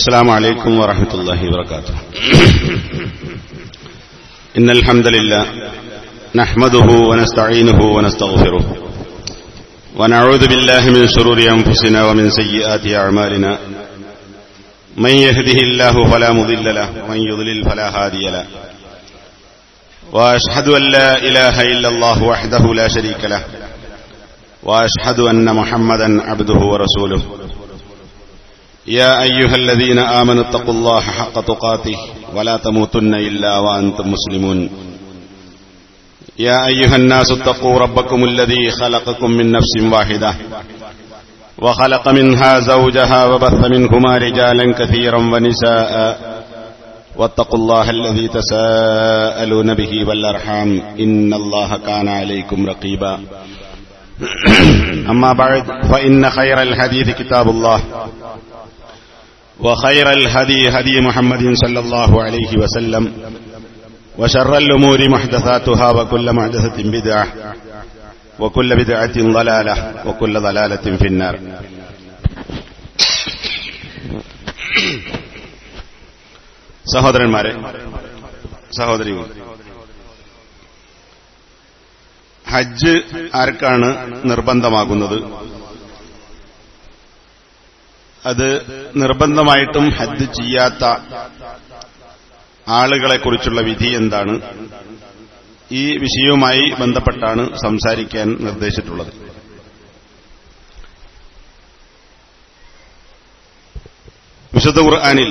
السلام عليكم ورحمة الله وبركاته إن الحمد لله نحمده ونستعينه ونستغفره ونعوذ بالله من شرور أنفسنا ومن سيئات أعمالنا من يهده الله فلا مضل له ومن يضلل فلا هادي له وأشهد أن لا إله إلا الله وحده لا شريك له وأشهد أن محمدا عبده ورسوله يا أيها الذين آمنوا اتقوا الله حق تقاته ولا تموتن إلا وأنتم مسلمون يا أيها الناس اتقوا ربكم الذي خلقكم من نفس واحدة وخلق منها زوجها وبث منهما رجالا كثيرا ونساء واتقوا الله الذي تساءلون به والأرحام إن الله كان عليكم رقيبا أما بعد فإن خير الحديث كتاب الله وخير الهدي هدي محمد صلى الله عليه وسلم وشر الأمور محدثاتها وكل محدثة بدعة وكل بدعة ضلالة وكل ضلالة في النار സഹോദരന്മാരെ സഹോദരികൾ ഹജ്ജ് ആർക്കാണ് നിർബന്ധമാകുന്നത് അത് നിർബന്ധമായിട്ടും ഹജ്ജ് ചെയ്യാത്ത ആളുകളെക്കുറിച്ചുള്ള വിധി എന്താണ് ഈ വിഷയവുമായി ബന്ധപ്പെട്ടാണ് സംസാരിക്കാൻ നിർദ്ദേശിച്ചിട്ടുള്ളത് വിശുദ്ധ ഖുർആാനിൽ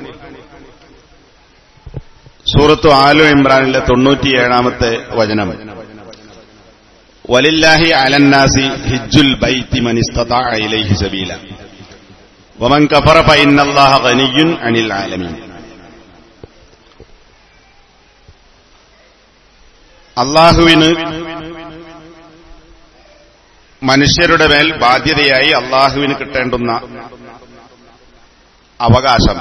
സൂറത്തു ആലു ഇമ്രാനിലെ തൊണ്ണൂറ്റിയേഴാമത്തെ വചനം വലില്ലാഹി അലന്നാസി ഹിജുൽ ബൈത്തി മനിസ്തതാ ഇലൈഹി സബീല വമൻ കഫറ ഫഇന്നല്ലാഹ ഗനിയ്യുൻ അനിൽ ആലമീൻ അള്ളാഹുവിന് മനുഷ്യരുടെ മേൽ ബാധ്യതയായി അള്ളാഹുവിന് കിട്ടേണ്ടുന്ന അവകാശം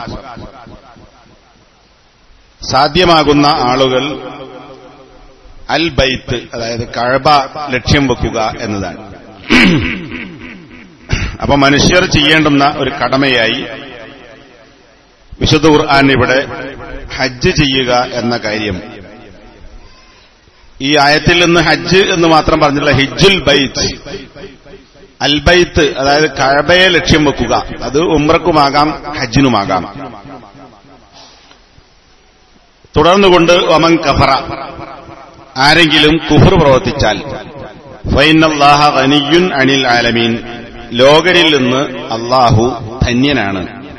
സാധ്യമാകുന്ന ആളുകൾ അൽ ബൈത്ത് അതായത് കഴബ ലക്ഷ്യം വെക്കുക എന്നതാണ് അപ്പൊ മനുഷ്യർ ചെയ്യേണ്ടുന്ന ഒരു കടമയായി വിശുദ്ധ ഖുർആൻ ഇവിടെ ഹജ്ജ് ചെയ്യുക എന്ന കാര്യം ഈ ആയത്തിൽ നിന്ന് ഹജ്ജ് എന്ന് മാത്രം പറഞ്ഞിട്ടുള്ള ഹിജുൽ ബൈത്ത് അൽബൈത്ത് അതായത് കഴബയെ ലക്ഷ്യം വെക്കുക അത് ഉമ്രക്കുമാകാം ഹജ്ജിനുമാകാം തുടർന്നുകൊണ്ട് ഒമൻ കഫറ ആരെങ്കിലും കുഫർ പ്രവർത്തിച്ചാൽ ഫൈനല്ലാഹ ഖനിയുൻ അനിൽ ആലമീൻ ലോകരിൽ നിന്ന് അള്ളാഹു ധന്യനാണ്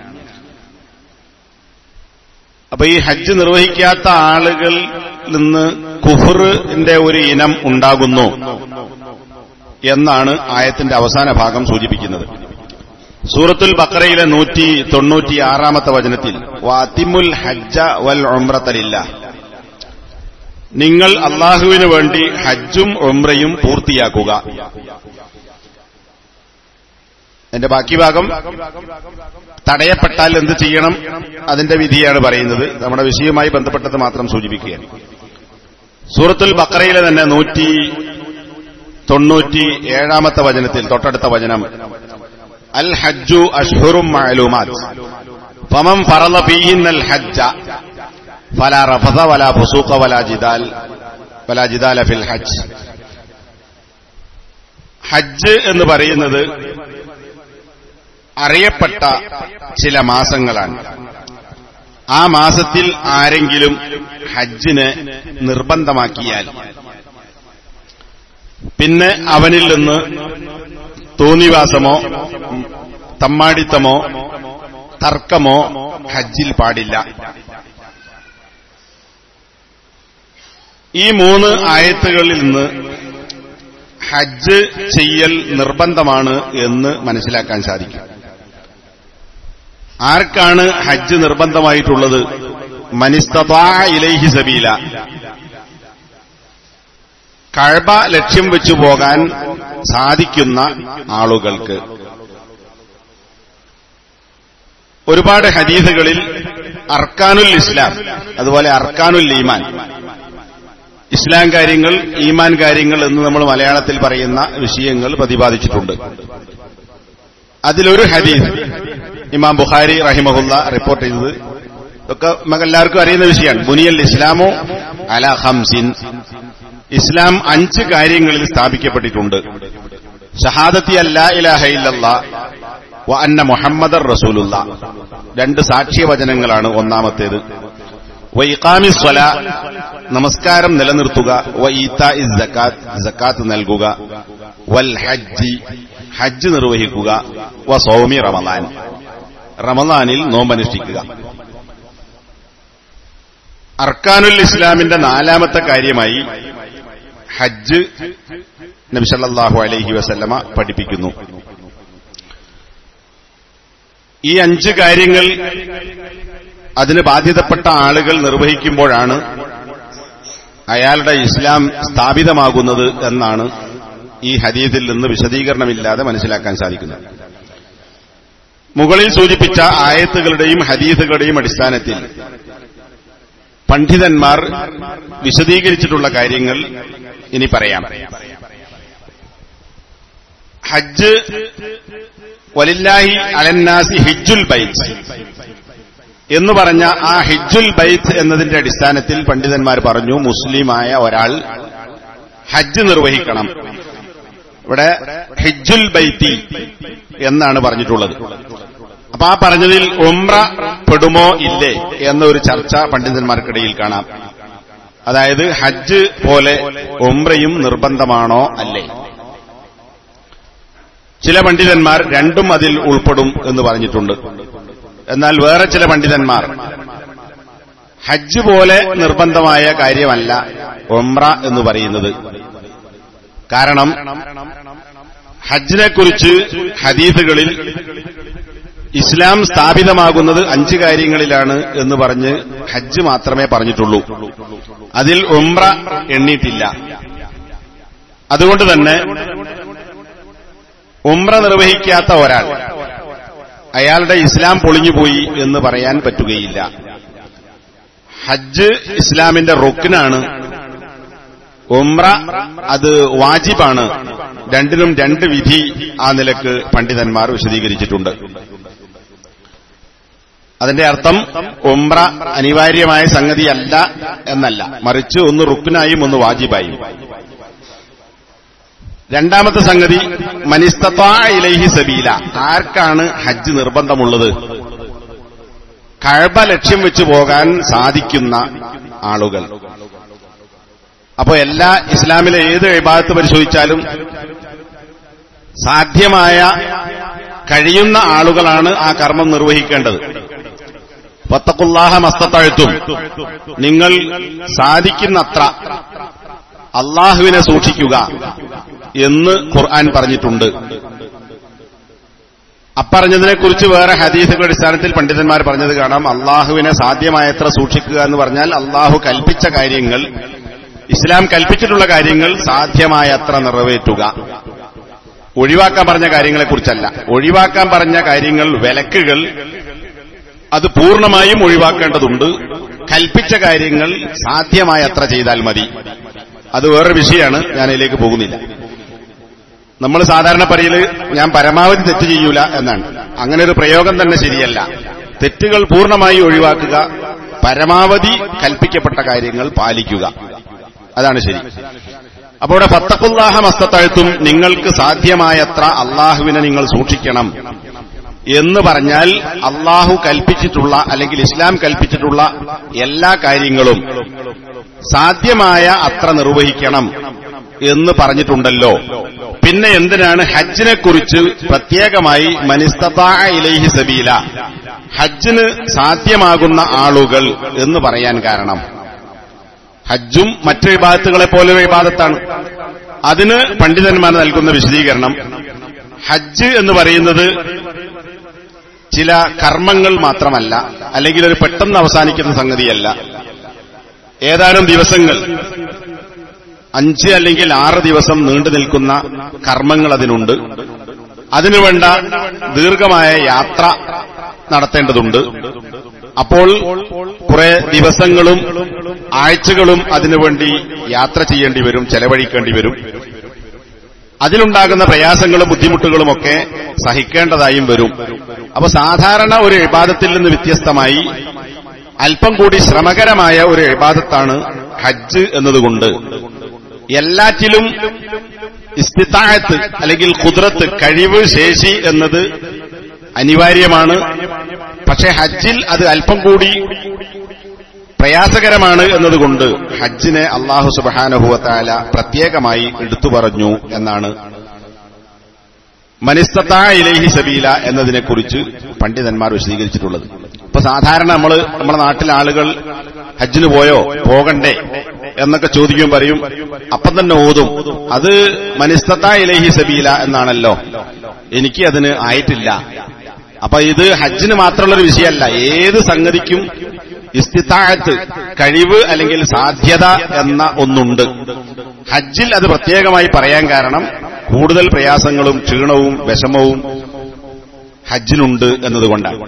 അപ്പൊ ഈ ഹജ്ജ് നിർവഹിക്കാത്ത ആളുകളിൽ നിന്ന് കുഫറിന്റെ ഒരു ഇനം ഉണ്ടാകുന്നു എന്നാണ് ആയത്തിന്റെ അവസാന ഭാഗം സൂചിപ്പിക്കുന്നത് സൂറത്തുൽ ബക്കറയിലെ നൂറ്റി തൊണ്ണൂറ്റിയാറാമത്തെ വചനത്തിൽ വാത്തിമുൽ ഹജ്ജ വൽ ഒമ്രത്തലില്ല നിങ്ങൾ അള്ളാഹുവിന് വേണ്ടി ഹജ്ജും ഒമ്രയും പൂർത്തിയാക്കുക എന്റെ ബാക്കി ഭാഗം തടയപ്പെട്ടാൽ എന്ത് ചെയ്യണം അതിന്റെ വിധിയാണ് പറയുന്നത് നമ്മുടെ വിഷയവുമായി ബന്ധപ്പെട്ടത് മാത്രം സൂചിപ്പിക്കുകയാണ് സൂറത്തുൽ ബക്കറയിലെ തന്നെ നൂറ്റി തൊണ്ണൂറ്റി ഏഴാമത്തെ വചനത്തിൽ തൊട്ടടുത്ത വചനം അൽ ഹജ്ജു അഷ്ഹുറും മഅലൂമാത്ത് ഫമൻ ഫറള ഫീഹിന്നൽ ഹജ്ജ ഫലാ റഫസ വലാ ഫുസൂഖ വലാ ജിദാൽ വലാ ജിദാല ഫിൽ ഹജ്ജ് ഹജ്ജ് എന്ന് പറയുന്നത് അറിയപ്പെട്ട ചില മാസങ്ങളാണ് ആ മാസത്തിൽ ആരെങ്കിലും ഹജ്ജിനെ നിർബന്ധമാക്കിയാൽ പിന്നെ അവനിൽ നിന്ന് തോന്നിവാസമോ തമ്മാടിത്തമോ തർക്കമോ ഹജ്ജിൽ പാടില്ല ഈ മൂന്ന് ആയത്തുകളിൽ നിന്ന് ഹജ്ജ് ചെയ്യൽ നിർബന്ധമാണ് എന്ന് മനസ്സിലാക്കാൻ സാധിക്കും ആർക്കാണ് ഹജ്ജ് നിർബന്ധമായിട്ടുള്ളത് മനിസ്തബാ ഇലൈഹി സബീല കഴബ ലക്ഷ്യം വെച്ചു പോകാൻ സാധിക്കുന്ന ആളുകൾക്ക് ഒരുപാട് ഹദീസുകളിൽ അർക്കാനുൽ ഇസ്ലാം അതുപോലെ അർക്കാനുൽ ഈമാൻ ഇസ്ലാം കാര്യങ്ങൾ ഈമാൻ കാര്യങ്ങൾ എന്ന് നമ്മൾ മലയാളത്തിൽ പറയുന്ന വിഷയങ്ങൾ പ്രതിപാദിച്ചിട്ടുണ്ട് അതിലൊരു ഹദീസ് ഇമാം ബുഖാരി റഹിമഹുല്ല റിപ്പോർട്ട് ചെയ്തത് ഇതൊക്കെ നമുക്ക് എല്ലാവർക്കും അറിയുന്ന വിഷയമാണ് ബുനിയൽ ഇസ്ലാമോ അല ഹംസിൻ ഇസ്ലാം അഞ്ച് കാര്യങ്ങളിൽ സ്ഥാപിക്കപ്പെട്ടിട്ടുണ്ട് ഷഹാദത്തി അല്ലാ ഇലാഹ ഇല്ലല്ലാ വ അന്ന മുഹമ്മദർ റസൂലുള്ള രണ്ട് സാക്ഷ്യവചനങ്ങളാണ് ഒന്നാമത്തേത് വ ഇഖാമി സ്വല നമസ്കാരം നിലനിർത്തുക വ ഈത്താ ജക്കാത്ത് ജക്കാത്ത് നൽകുക വൽ ഹജ്ജി ഹജ്ജ് നിർവഹിക്കുക വ സൗമി റമലാൻ റമലാനിൽ നോമ്പനുഷ്ഠിക്കുക അർക്കാനുൽ ഇസ്ലാമിന്റെ നാലാമത്തെ കാര്യമായി ഹജ്ജ് നബിസല്ലാഹു അലൈഹി വസല്ലമ പഠിപ്പിക്കുന്നു ഈ അഞ്ച് കാര്യങ്ങൾ അതിന് ബാധ്യതപ്പെട്ട ആളുകൾ നിർവഹിക്കുമ്പോഴാണ് അയാളുടെ ഇസ്ലാം സ്ഥാപിതമാകുന്നത് എന്നാണ് ഈ ഹദീദിൽ നിന്ന് വിശദീകരണമില്ലാതെ മനസ്സിലാക്കാൻ സാധിക്കുന്നത് മുകളിൽ സൂചിപ്പിച്ച ആയത്തുകളുടെയും ഹദീസുകളുടെയും അടിസ്ഥാനത്തിൽ പണ്ഡിതന്മാർ വിശദീകരിച്ചിട്ടുള്ള കാര്യങ്ങൾ ഇനി പറയാം ഹജ്ജ് വലില്ലാഹി അലന്നാസി ഹിജുൽ ബൈത്ത് എന്ന് പറഞ്ഞ ആ ഹിജുൽ ബൈത്ത് എന്നതിന്റെ അടിസ്ഥാനത്തിൽ പണ്ഡിതന്മാർ പറഞ്ഞു മുസ്ലിമായ ഒരാൾ ഹജ്ജ് നിർവഹിക്കണം ഇവിടെ ഹിജുൽ ബൈത്തി എന്നാണ് പറഞ്ഞിട്ടുള്ളത് അപ്പൊ ആ പറഞ്ഞതിൽ ഉംറ പെടുമോ ഇല്ലേ എന്നൊരു ചർച്ച പണ്ഡിതന്മാർക്കിടയിൽ കാണാം അതായത് ഹജ്ജ് പോലെ ഉംറയും നിർബന്ധമാണോ അല്ലേ ചില പണ്ഡിതന്മാർ രണ്ടും അതിൽ ഉൾപ്പെടും എന്ന് പറഞ്ഞിട്ടുണ്ട് എന്നാൽ വേറെ ചില പണ്ഡിതന്മാർ ഹജ്ജ് പോലെ നിർബന്ധമായ കാര്യമല്ല ഒമ്ര എന്ന് പറയുന്നത് കാരണം ഹജ്ജിനെക്കുറിച്ച് ഹദീസുകളിൽ ഇസ്ലാം സ്ഥാപിതമാകുന്നത് അഞ്ച് കാര്യങ്ങളിലാണ് എന്ന് പറഞ്ഞ് ഹജ്ജ് മാത്രമേ പറഞ്ഞിട്ടുള്ളൂ അതിൽ ഉംറ എണ്ണിയിട്ടില്ല അതുകൊണ്ട് തന്നെ ഉംറ നിർവഹിക്കാത്ത ഒരാൾ അയാളുടെ ഇസ്ലാം പൊളിഞ്ഞുപോയി എന്ന് പറയാൻ പറ്റുകയില്ല ഹജ്ജ് ഇസ്ലാമിന്റെ റുക്കിനാണ് ഉംറ അത് വാജിബാണ് രണ്ടിനും രണ്ട് വിധി ആ നിലക്ക് പണ്ഡിതന്മാർ വിശദീകരിച്ചിട്ടുണ്ട് അതിന്റെ അർത്ഥം ഉംറ അനിവാര്യമായ സംഗതിയല്ല എന്നല്ല മറിച്ച് ഒന്ന് റുക്കിനായും ഒന്ന് വാജിബായും രണ്ടാമത്തെ സംഗതി മനിസ്തത്താ ഇലൈഹി സബീല ആർക്കാണ് ഹജ്ജ് നിർബന്ധമുള്ളത് കഴബ ലക്ഷ്യം വെച്ച് പോകാൻ സാധിക്കുന്ന ആളുകൾ അപ്പോ എല്ലാ ഇസ്ലാമിലെ ഏത് വിഭാഗത്ത് പരിശോധിച്ചാലും സാധ്യമായ കഴിയുന്ന ആളുകളാണ് ആ കർമ്മം നിർവഹിക്കേണ്ടത് പത്തക്കുല്ലാഹ മസ്തത്തഴുത്തും നിങ്ങൾ സാധിക്കുന്നത്ര അള്ളാഹുവിനെ സൂക്ഷിക്കുക എന്ന് ഖുർആൻ പറഞ്ഞിട്ടുണ്ട് അപ്പറഞ്ഞതിനെക്കുറിച്ച് വേറെ ഹദീസുകളുടെ അടിസ്ഥാനത്തിൽ പണ്ഡിതന്മാർ പറഞ്ഞത് കാണാം അള്ളാഹുവിനെ സാധ്യമായത്ര സൂക്ഷിക്കുക എന്ന് പറഞ്ഞാൽ അള്ളാഹു കൽപ്പിച്ച കാര്യങ്ങൾ ഇസ്ലാം കൽപ്പിച്ചിട്ടുള്ള കാര്യങ്ങൾ സാധ്യമായത്ര നിറവേറ്റുക ഒഴിവാക്കാൻ പറഞ്ഞ കാര്യങ്ങളെക്കുറിച്ചല്ല ഒഴിവാക്കാൻ പറഞ്ഞ കാര്യങ്ങൾ വിലക്കുകൾ അത് പൂർണ്ണമായും ഒഴിവാക്കേണ്ടതുണ്ട് കൽപ്പിച്ച കാര്യങ്ങൾ സാധ്യമായത്ര ചെയ്താൽ മതി അത് വേറൊരു വിഷയമാണ് ഞാൻ അതിലേക്ക് പോകുന്നില്ല നമ്മൾ സാധാരണ പറയല് ഞാൻ പരമാവധി തെറ്റ് ചെയ്യൂല എന്നാണ് അങ്ങനെ ഒരു പ്രയോഗം തന്നെ ശരിയല്ല തെറ്റുകൾ പൂർണ്ണമായി ഒഴിവാക്കുക പരമാവധി കൽപ്പിക്കപ്പെട്ട കാര്യങ്ങൾ പാലിക്കുക അതാണ് ശരി അപ്പോൾ ഇവിടെ ഫത്തഖുല്ലാഹ മസ്തത്തഴുത്തും നിങ്ങൾക്ക് സാധ്യമായത്ര അള്ളാഹുവിനെ നിങ്ങൾ സൂക്ഷിക്കണം എന്ന് പറഞ്ഞാൽ അള്ളാഹു കൽപ്പിച്ചിട്ടുള്ള അല്ലെങ്കിൽ ഇസ്ലാം കൽപ്പിച്ചിട്ടുള്ള എല്ലാ കാര്യങ്ങളും സാധ്യമായ അത്ര നിർവഹിക്കണം എന്ന് പറഞ്ഞിട്ടുണ്ടല്ലോ പിന്നെ എന്തിനാണ് ഹജ്ജിനെ കുറിച്ച് പ്രത്യേകമായി മനിസ്തതാ ഇലൈഹി സബീല ഹജ്ജിന് സാധ്യമാകുന്ന ആളുകൾ എന്ന് പറയാൻ കാരണം ഹജ്ജും മറ്റു വിഭാഗത്തുകളെ പോലെ വിവാദത്താണ് അതിന് പണ്ഡിതന്മാർ നൽകുന്ന വിശദീകരണം ഹജ്ജ് എന്ന് പറയുന്നത് ചില കർമ്മങ്ങൾ മാത്രമല്ല അല്ലെങ്കിൽ ഒരു പെട്ടെന്ന് അവസാനിക്കുന്ന സംഗതിയല്ല ഏതാനും ദിവസങ്ങൾ അഞ്ച് അല്ലെങ്കിൽ ആറ് ദിവസം നീണ്ടു നിൽക്കുന്ന കർമ്മങ്ങൾ അതിനുണ്ട് അതിനുവേണ്ട ദീർഘമായ യാത്ര നടത്തേണ്ടതുണ്ട് അപ്പോൾ കുറെ ദിവസങ്ങളും ആഴ്ചകളും അതിനുവേണ്ടി യാത്ര ചെയ്യേണ്ടി വരും ചെലവഴിക്കേണ്ടി വരും അതിലുണ്ടാകുന്ന പ്രയാസങ്ങളും ബുദ്ധിമുട്ടുകളും ഒക്കെ സഹിക്കേണ്ടതായും വരും അപ്പൊ സാധാരണ ഒരു ഇബാദത്തിൽ നിന്ന് വ്യത്യസ്തമായി അല്പം കൂടി ശ്രമകരമായ ഒരു ഇബാദത്താണ് ഹജ്ജ് എന്നതുകൊണ്ട് എല്ലാറ്റിലും ഇസ്തിത്താഴത്ത് അല്ലെങ്കിൽ കുതിരത്ത് കഴിവ് ശേഷി എന്നത് അനിവാര്യമാണ് പക്ഷെ ഹജ്ജിൽ അത് അല്പം കൂടി പ്രയാസകരമാണ് എന്നതുകൊണ്ട് ഹജ്ജിനെ അള്ളാഹു സുബാനഹുവത്താല പ്രത്യേകമായി എടുത്തു പറഞ്ഞു എന്നാണ് മനിസ്തത്താ ഇലൈഹി സബീല എന്നതിനെക്കുറിച്ച് പണ്ഡിതന്മാർ വിശദീകരിച്ചിട്ടുള്ളത് ഇപ്പൊ സാധാരണ നമ്മൾ നമ്മുടെ നാട്ടിലെ ആളുകൾ ഹജ്ജിന് പോയോ പോകണ്ടേ എന്നൊക്കെ ചോദിക്കുകയും പറയും അപ്പം തന്നെ ഓതും അത് മനിസ്തത്താ ഇലൈഹി സബീല എന്നാണല്ലോ എനിക്ക് അതിന് ആയിട്ടില്ല അപ്പൊ ഇത് ഹജ്ജിന് മാത്രമുള്ളൊരു വിഷയമല്ല ഏത് സംഗതിക്കും ഇസ്തിത്താഴത്ത് കഴിവ് അല്ലെങ്കിൽ സാധ്യത എന്ന ഒന്നുണ്ട് ഹജ്ജിൽ അത് പ്രത്യേകമായി പറയാൻ കാരണം കൂടുതൽ പ്രയാസങ്ങളും ക്ഷീണവും വിഷമവും ഹജ്ജിനുണ്ട് എന്നതുകൊണ്ടാണ്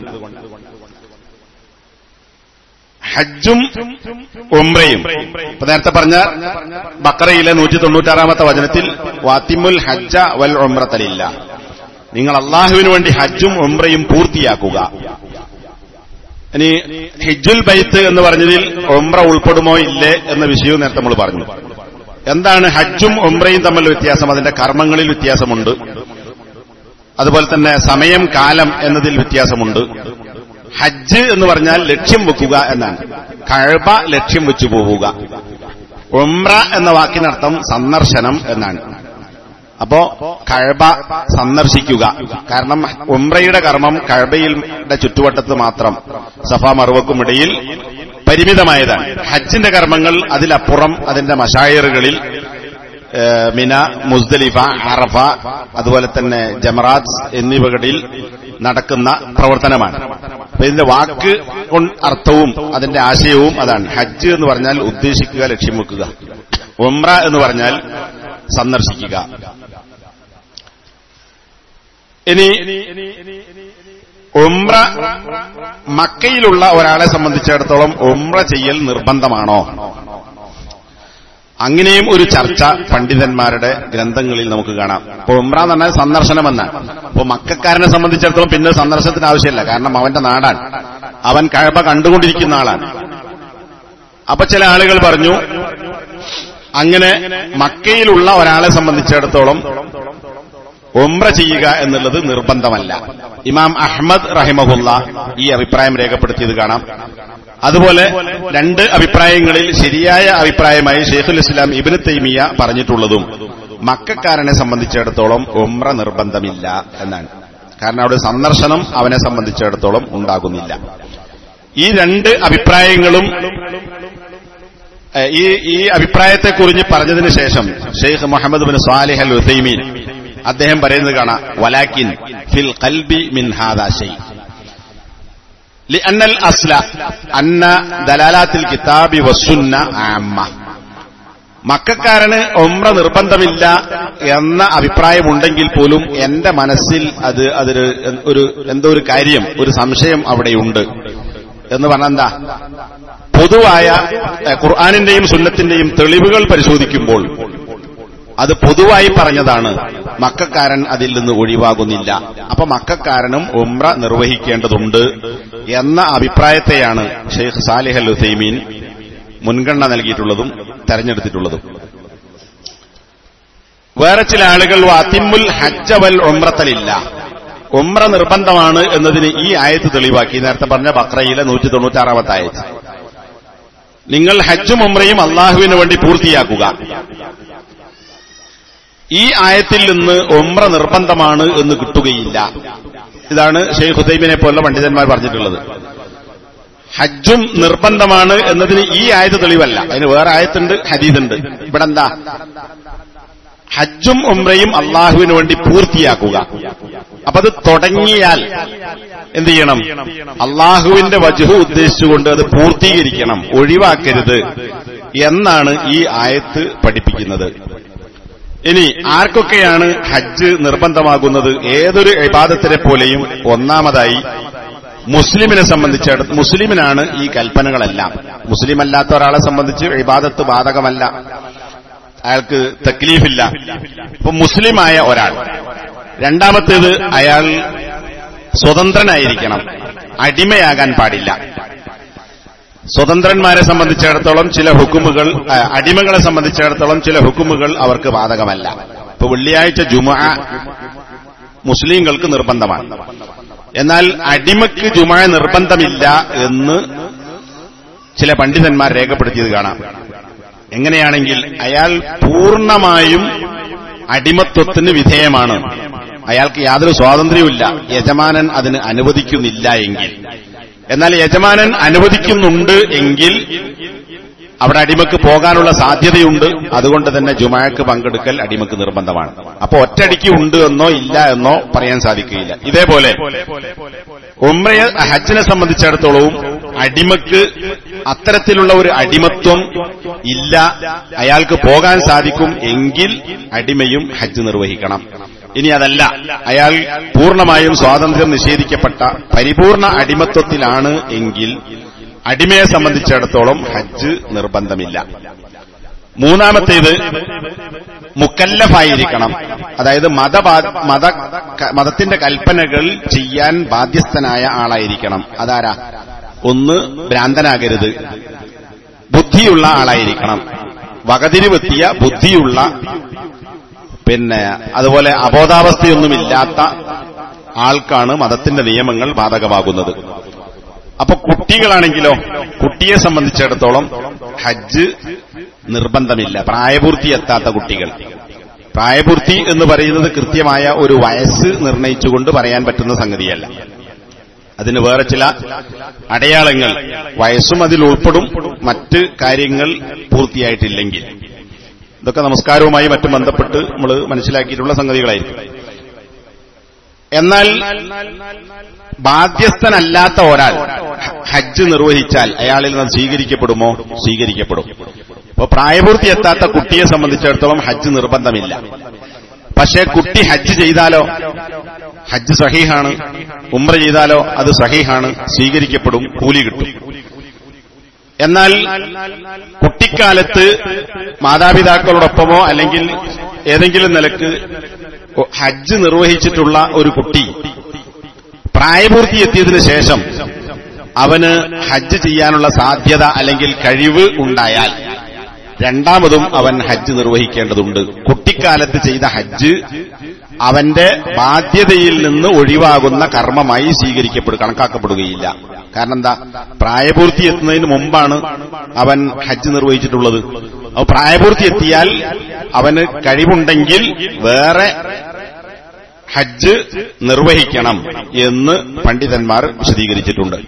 ഹജ്ജും ഉംറയും ഇപ്പൊ നേരത്തെ പറഞ്ഞ ബക്കറയിലെ നൂറ്റി തൊണ്ണൂറ്റാറാമത്തെ വചനത്തിൽ വാത്തിമുൽ ഹജ്ജ വൽ ഉംറത്തലില്ല നിങ്ങൾ അള്ളാഹുവിന് വേണ്ടി ഹജ്ജും ഉംറയും പൂർത്തിയാക്കുക ഇനി ഹിജുൽ ബൈത്ത് എന്ന് പറഞ്ഞതിൽ ഉംറ ഉൾപ്പെടുമോ ഇല്ലേ എന്ന വിഷയവും നേരത്തെ നമ്മൾ പറഞ്ഞു എന്താണ് ഹജ്ജും ഉംറയും തമ്മിലുള്ള വ്യത്യാസം അതിന്റെ കർമ്മങ്ങളിൽ വ്യത്യാസമുണ്ട് അതുപോലെ തന്നെ സമയം കാലം എന്നതിൽ വ്യത്യാസമുണ്ട് ഹജ്ജ് എന്ന് പറഞ്ഞാൽ ലക്ഷ്യം വെക്കുക എന്നാണ് കഴബ ലക്ഷ്യം വെച്ചു പോവുക ഉംറ എന്ന വാക്കിനർത്ഥം സന്ദർശനം എന്നാണ് അപ്പോ കഴബ സന്ദർശിക്കുക കാരണം ഉംറയുടെ കർമ്മം കഴബയുടെ ചുറ്റുവട്ടത്ത് മാത്രം സഫ മറുവക്കും ഇടയിൽ പരിമിതമായതാണ് ഹജ്ജിന്റെ കർമ്മങ്ങൾ അതിലപ്പുറം അതിന്റെ മഷായറുകളിൽ മിന മുസ്ദലിഫ അറഫ അതുപോലെ തന്നെ ജമറാത്ത് എന്നിവകളിൽ നടക്കുന്ന പ്രവർത്തനമാണ് അപ്പൊ ഇതിന്റെ വാക്ക് അർത്ഥവും അതിന്റെ ആശയവും അതാണ് ഹജ്ജ് എന്ന് പറഞ്ഞാൽ ഉദ്ദേശിക്കുക ലക്ഷ്യം വെക്കുക ഉംറ എന്ന് പറഞ്ഞാൽ സന്ദർശിക്കുക ഇനി ഉംറ മക്കയിലുള്ള ഒരാളെ സംബന്ധിച്ചിടത്തോളം ഉംറ ചെയ്യൽ നിർബന്ധമാണോ അങ്ങനെയും ഒരു ചർച്ച പണ്ഡിതന്മാരുടെ ഗ്രന്ഥങ്ങളിൽ നമുക്ക് കാണാം അപ്പൊ ഉംറ എന്ന് പറഞ്ഞാൽ സന്ദർശനമെന്നാണ് അപ്പൊ മക്കാരനെ സംബന്ധിച്ചിടത്തോളം പിന്നെ സന്ദർശനത്തിന് ആവശ്യമില്ല കാരണം അവന്റെ നാടാണ് അവൻ കഴപ്പ കണ്ടുകൊണ്ടിരിക്കുന്ന ആളാണ് അപ്പൊ ചില ആളുകൾ പറഞ്ഞു അങ്ങനെ മക്കയിലുള്ള ഒരാളെ സംബന്ധിച്ചിടത്തോളം ഒമ്ര ചെയ്യുക എന്നുള്ളത് നിർബന്ധമല്ല ഇമാം അഹമ്മദ് റഹിമഹുല്ല ഈ അഭിപ്രായം രേഖപ്പെടുത്തിയത് കാണാം അതുപോലെ രണ്ട് അഭിപ്രായങ്ങളിൽ ശരിയായ അഭിപ്രായമായി ഷെയ്ഖുൽ ഇസ്ലാം ഇബിന് തൈമിയ പറഞ്ഞിട്ടുള്ളതും മക്കാരനെ സംബന്ധിച്ചിടത്തോളം ഒമ്ര നിർബന്ധമില്ല എന്നാണ് കാരണം അവിടെ സന്ദർശനം അവനെ സംബന്ധിച്ചിടത്തോളം ഉണ്ടാകുന്നില്ല ഈ രണ്ട് അഭിപ്രായങ്ങളും ഈ ഈ അഭിപ്രായത്തെക്കുറിച്ച് പറഞ്ഞതിന് ശേഷം Sheikh Muhammad bin Salih al Uthaymeen അദ്ദേഹം പറയുന്നത് കാണാം വലാക്കിൻ ഫിൽ കൽബി മിൻ ഹാദാ ഷൈ لأن الأصل أن دلالات الكتاب والسنة عامة മക്കാരന് ഒമ്ര നിർബന്ധമില്ല എന്ന അഭിപ്രായമുണ്ടെങ്കിൽ പോലും എന്റെ മനസ്സിൽ അത് അതൊരു ഒരു എന്തോ ഒരു കാര്യം ഒരു സംശയം അവിടെയുണ്ട് എന്ന് പറഞ്ഞാൽ എന്താ പൊതുവായ ഖുർആാനിന്റെയും സുന്നത്തിന്റെയും തെളിവുകൾ പരിശോധിക്കുമ്പോൾ അത് പൊതുവായി പറഞ്ഞതാണ് മക്കാരൻ അതിൽ നിന്ന് ഒഴിവാകുന്നില്ല അപ്പൊ മക്കാരനും ഉംറ നിർവഹിക്കേണ്ടതുണ്ട് എന്ന അഭിപ്രായത്തെയാണ് ഷെയ്ഖ് സാലിഹ് അൽ ഹുസൈമീൻ മുൻഗണന നൽകിയിട്ടുള്ളതും തെരഞ്ഞെടുത്തിട്ടുള്ളതും വേറെ ചില ആളുകൾ അത്തിമുൽ ഹജ്ജ വൽ ഉംറത്തലില്ല ഉംറ നിർബന്ധമാണ് എന്നതിന് ഈ ആയത്ത് തെളിവാക്കി നേരത്തെ പറഞ്ഞ ബക്രയിലെ നൂറ്റി തൊണ്ണൂറ്റാറാമത്തെ ആയത്ത് നിങ്ങൾ ഹജ്ജും ഉംറയും അള്ളാഹുവിന് വേണ്ടി പൂർത്തിയാക്കുക ഈ ആയത്തിൽ നിന്ന് ഒമ്ര നിർബന്ധമാണ് എന്ന് കിട്ടുകയില്ല ഇതാണ് ഷെയ്ഖ് ഹുസൈബിനെ പോലുള്ള പണ്ഡിതന്മാർ പറഞ്ഞിട്ടുള്ളത് ഹജ്ജും നിർബന്ധമാണ് എന്നതിന് ഈ ആയത്ത് തെളിവല്ല അതിന് വേറെ ആയത്തുണ്ട് ഹദീദുണ്ട് ഇവിടെ എന്താ ഹജ്ജും ഉംറയും അള്ളാഹുവിന് വേണ്ടി പൂർത്തിയാക്കുക അപ്പൊ അത് തുടങ്ങിയാൽ എന്ത് ചെയ്യണം അള്ളാഹുവിന്റെ വജുഹു ഉദ്ദേശിച്ചുകൊണ്ട് അത് പൂർത്തീകരിക്കണം ഒഴിവാക്കരുത് എന്നാണ് ഈ ആയത്ത് പഠിപ്പിക്കുന്നത് ഇനി ആർക്കൊക്കെയാണ് ഹജ്ജ് നിർബന്ധമാകുന്നത് ഏതൊരു ഇബാദത്തിനെ പോലെയും ഒന്നാമതായി മുസ്ലിമിനെ സംബന്ധിച്ചിടത്ത് മുസ്ലിമിനാണ് ഈ കൽപ്പനകളെല്ലാം മുസ്ലിം അല്ലാത്ത ഒരാളെ സംബന്ധിച്ച് ഇബാദത്ത് ബാധകമല്ല അയാൾക്ക് തക്ലീഫില്ല ഇപ്പൊ മുസ്ലിമായ ഒരാൾ രണ്ടാമത്തേത് അയാൾ സ്വതന്ത്രനായിരിക്കണം അടിമയാകാൻ പാടില്ല സ്വതന്ത്രന്മാരെ സംബന്ധിച്ചിടത്തോളം ചില ഹുക്കുമുകൾ ആ, അടിമകളെ സംബന്ധിച്ചിടത്തോളം ചില ഹുക്കുമുകൾ അവർക്ക് ബാധകമല്ല ഇപ്പൊ വെള്ളിയാഴ്ച ജുമ മുസ്ലിങ്ങൾക്ക് നിർബന്ധമാണ് എന്നാൽ അടിമയ്ക്ക് ജുമ നിർബന്ധമില്ല എന്ന് ചില പണ്ഡിതന്മാർ രേഖപ്പെടുത്തിയത് കാണാം എങ്ങനെയാണെങ്കിൽ അയാൾ പൂർണ്ണമായും അടിമത്വത്തിന് വിധേയമാണ് അയാൾക്ക് യാതൊരു സ്വാതന്ത്ര്യവുമില്ല യജമാനൻ അതിന് അനുവദിക്കുന്നില്ല എങ്കിൽ എന്നാൽ യജമാനൻ അനുവദിക്കുന്നുണ്ട് എങ്കിൽ അവിടെ അടിമക്ക് പോകാനുള്ള സാധ്യതയുണ്ട് അതുകൊണ്ട് തന്നെ ജുമാക്ക് പങ്കെടുക്കൽ അടിമക്ക് നിർബന്ധമാണ് അപ്പൊ ഒറ്റടിക്ക് ഉണ്ട് എന്നോ ഇല്ല എന്നോ പറയാൻ സാധിക്കുകയില്ല ഇതേപോലെ ഉമ്രയെ ഹജ്ജിനെ സംബന്ധിച്ചിടത്തോളവും അടിമക്ക് അത്തരത്തിലുള്ള ഒരു അടിമത്വം ഇല്ല അയാൾക്ക് പോകാൻ സാധിക്കും എങ്കിൽ അടിമയും ഹജ്ജ് നിർവഹിക്കണം ഇനി അതല്ല അയാൾ പൂർണ്ണമായും സ്വാതന്ത്ര്യം നിഷേധിക്കപ്പെട്ട പരിപൂർണ അടിമത്വത്തിലാണ് എങ്കിൽ അടിമയെ സംബന്ധിച്ചിടത്തോളം ഹജ്ജ് നിർബന്ധമില്ല മൂന്നാമത്തേത് മുക്കല്ലഫായിരിക്കണം അതായത് മത മത ക- മതത്തിന്റെ കൽപ്പനകൾ ചെയ്യാൻ ബാധ്യസ്ഥനായ ആളായിരിക്കണം അതാരാ ഒന്ന് ഭ്രാന്തനാകരുത് ബുദ്ധിയുള്ള ആളായിരിക്കണം വകതിരിവെത്തിയ ബുദ്ധിയുള്ള പിന്നെ അതുപോലെ അബോധാവസ്ഥയൊന്നുമില്ലാത്ത ആൾക്കാണ് മതത്തിന്റെ നിയമങ്ങൾ ബാധകമാകുന്നത് അപ്പൊ കുട്ടികളാണെങ്കിലോ കുട്ടിയെ സംബന്ധിച്ചിടത്തോളം ഹജ്ജ് നിർബന്ധമില്ല പ്രായപൂർത്തി എത്താത്ത കുട്ടികൾ പ്രായപൂർത്തി എന്ന് പറയുന്നത് കൃത്യമായ ഒരു വയസ്സ് നിർണയിച്ചുകൊണ്ട് പറയാൻ പറ്റുന്ന സംഗതിയല്ല അതിന് വേറെ ചില അടയാളങ്ങൾ വയസ്സും അതിൽ ഉൾപ്പെടും മറ്റ് കാര്യങ്ങൾ പൂർത്തിയായിട്ടില്ലെങ്കിൽ ഇതൊക്കെ നമസ്കാരവുമായി മറ്റും ബന്ധപ്പെട്ട് നമ്മൾ മനസ്സിലാക്കിയിട്ടുള്ള സംഗതികളായിരിക്കും എന്നാൽ ബാധ്യസ്ഥനല്ലാത്ത ഒരാൾ ഹ- ഹജ്ജ് നിർവഹിച്ചാൽ അയാളിൽ നിന്ന് സ്വീകരിക്കപ്പെടുമോ സ്വീകരിക്കപ്പെടും അപ്പൊ പ്രായപൂർത്തി എത്താത്ത കുട്ടിയെ സംബന്ധിച്ചിടത്തോളം ഹജ്ജ് നിർബന്ധമില്ല പക്ഷേ കുട്ടി ഹജ്ജ് ചെയ്താലോ ഹജ്ജ് സഹീഹാണ് ഉംറ ചെയ്താലോ അത് സഹീഹാണ് സ്വീകരിക്കപ്പെടും കൂലി കിട്ടും എന്നാൽ കുട്ടിക്കാലത്ത് മാതാപിതാക്കളോടൊപ്പമോ അല്ലെങ്കിൽ ഏതെങ്കിലും നിലക്ക് ഹജ്ജ് നിർവഹിച്ചിട്ടുള്ള ഒരു കുട്ടി പ്രായപൂർത്തി എത്തിയതിനു ശേഷം അവന് ഹജ്ജ് ചെയ്യാനുള്ള സാധ്യത അല്ലെങ്കിൽ കഴിവ് ഉണ്ടായാൽ രണ്ടാമതും അവൻ ഹജ്ജ് നിർവഹിക്കേണ്ടതുണ്ട് കുട്ടിക്കാലത്ത് ചെയ്ത ഹജ്ജ് അവന്റെ ബാധ്യതയിൽ നിന്ന് ഒഴിവാകുന്ന കർമ്മമായി സ്വീകരിക്കപ്പെടും കണക്കാക്കപ്പെടുകയില്ല കാരണം എന്താ പ്രായപൂർത്തി എത്തുന്നതിന് മുമ്പാണ് അവൻ ഹജ്ജ് നിർവഹിച്ചിട്ടുള്ളത് അപ്പൊ പ്രായപൂർത്തി എത്തിയാൽ അവന് കഴിവുണ്ടെങ്കിൽ വേറെ ഹജ്ജ് നിർവഹിക്കണം എന്ന് പണ്ഡിതന്മാർ വിശദീകരിച്ചിട്ടുണ്ട്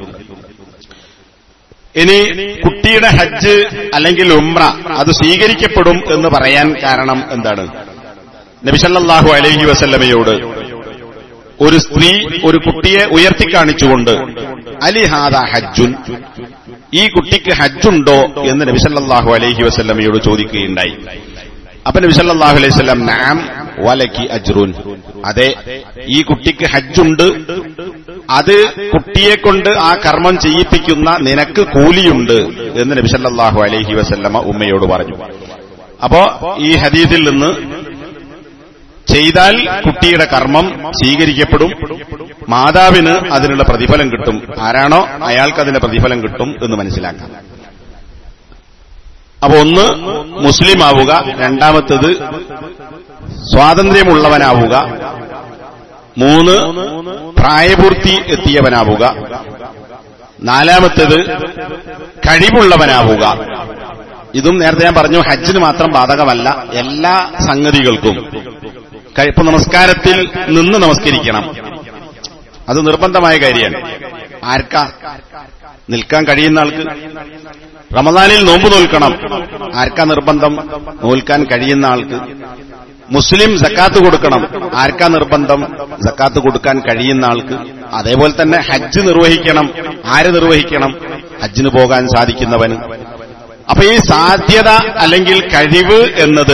ഇനി കുട്ടിയുടെ ഹജ്ജ് അല്ലെങ്കിൽ ഉംറ അത് സ്വീകരിക്കപ്പെടും എന്ന് പറയാൻ കാരണം എന്താണ് നബിസല്ലാഹു അലൈഹി വസല്ലമയോട് ഒരു സ്ത്രീ ഒരു കുട്ടിയെ ഉയർത്തിക്കാണിച്ചുകൊണ്ട് അലിഹാദ ഹജ്ജുൻ ഈ കുട്ടിക്ക് ഹജ്ജുണ്ടോ എന്ന് നബിസല്ലാഹു അലൈഹി വസല്ലമയോട് ചോദിക്കുകയുണ്ടായി അപ്പൊ നബിസല്ലാഹു അലൈഹി വസല്ലം നാം വലക്കി അജ്റുൻ അതെ ഈ കുട്ടിക്ക് ഹജ്ജുണ്ട് അത് കുട്ടിയെ കൊണ്ട് ആ കർമ്മം ചെയ്യിപ്പിക്കുന്ന നിനക്ക് കൂലിയുണ്ട് എന്ന് നബിസല്ലാഹു അലൈഹി വസല്ലമ ഉമ്മയോട് പറഞ്ഞു അപ്പോ ഈ ഹദീദിൽ നിന്ന് ചെയ്താൽ കുട്ടിയുടെ കർമ്മം സ്വീകരിക്കപ്പെടും മാതാവിന് അതിനുള്ള പ്രതിഫലം കിട്ടും ആരാണോ അയാൾക്ക് അതിന്റെ പ്രതിഫലം കിട്ടും എന്ന് മനസ്സിലാക്കാം അപ്പൊ ഒന്ന് മുസ്ലിം ആവുക രണ്ടാമത്തത് സ്വാതന്ത്ര്യമുള്ളവനാവുക മൂന്ന് പ്രായപൂർത്തി എത്തിയവനാവുക നാലാമത്തത് കഴിവുള്ളവനാവുക ഇതും നേരത്തെ ഞാൻ പറഞ്ഞു ഹജ്ജിന് മാത്രം ബാധകമല്ല എല്ലാ സംഗതികൾക്കും കഴി- ഇപ്പൊ നമസ്കാരത്തിൽ നിന്ന് നമസ്കരിക്കണം അത് നിർബന്ധമായ കാര്യമാണ് ആർക്കാ നിൽക്കാൻ കഴിയുന്ന ആൾക്ക് റമദാനിൽ നോമ്പ് നോൽക്കണം ആർക്കാ നിർബന്ധം നോൽക്കാൻ കഴിയുന്ന ആൾക്ക് മുസ്ലിം സക്കാത്ത് കൊടുക്കണം ആർക്കാ നിർബന്ധം സക്കാത്ത് കൊടുക്കാൻ കഴിയുന്ന ആൾക്ക് അതേപോലെ തന്നെ ഹജ്ജ് നിർവഹിക്കണം ആര് നിർവഹിക്കണം ഹജ്ജിന് പോകാൻ സാധിക്കുന്നവന് അപ്പൊ ഈ സാധ്യത അല്ലെങ്കിൽ കഴിവ് എന്നത്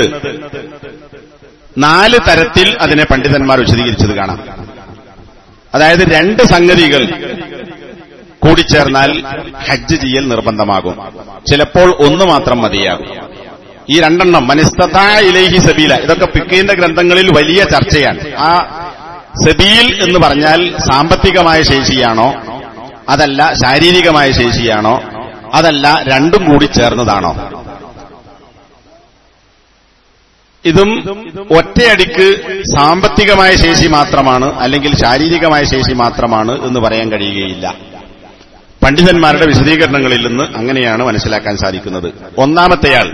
നാല് തരത്തിൽ അതിനെ പണ്ഡിതന്മാർ വിശദീകരിച്ചത് കാണാം അതായത് രണ്ട് സംഗതികൾ കൂടിച്ചേർന്നാൽ ഹജ്ജ് ചെയ്യൽ നിർബന്ധമാകും ചിലപ്പോൾ ഒന്ന് മാത്രം മതിയാകും ഈ രണ്ടെണ്ണം മനിസ്തതാ ഇലേഹി സബീല ഇതൊക്കെ പിക്കീന്റെ ഗ്രന്ഥങ്ങളിൽ വലിയ ചർച്ചയാണ് ആ സബീൽ എന്ന് പറഞ്ഞാൽ സാമ്പത്തികമായ ശേഷിയാണോ അതല്ല ശാരീരികമായ ശേഷിയാണോ അതല്ല രണ്ടും കൂടി ചേർന്നതാണോ ഇതും ഒറ്റയടിക്ക് സാമ്പത്തികമായ ശേഷി മാത്രമാണ് അല്ലെങ്കിൽ ശാരീരികമായ ശേഷി മാത്രമാണ് എന്ന് പറയാൻ കഴിയുകയില്ല പണ്ഡിതന്മാരുടെ വിശദീകരണങ്ങളിൽ നിന്ന് അങ്ങനെയാണ് മനസ്സിലാക്കാൻ സാധിക്കുന്നത് ഒന്നാമത്തെയാൾ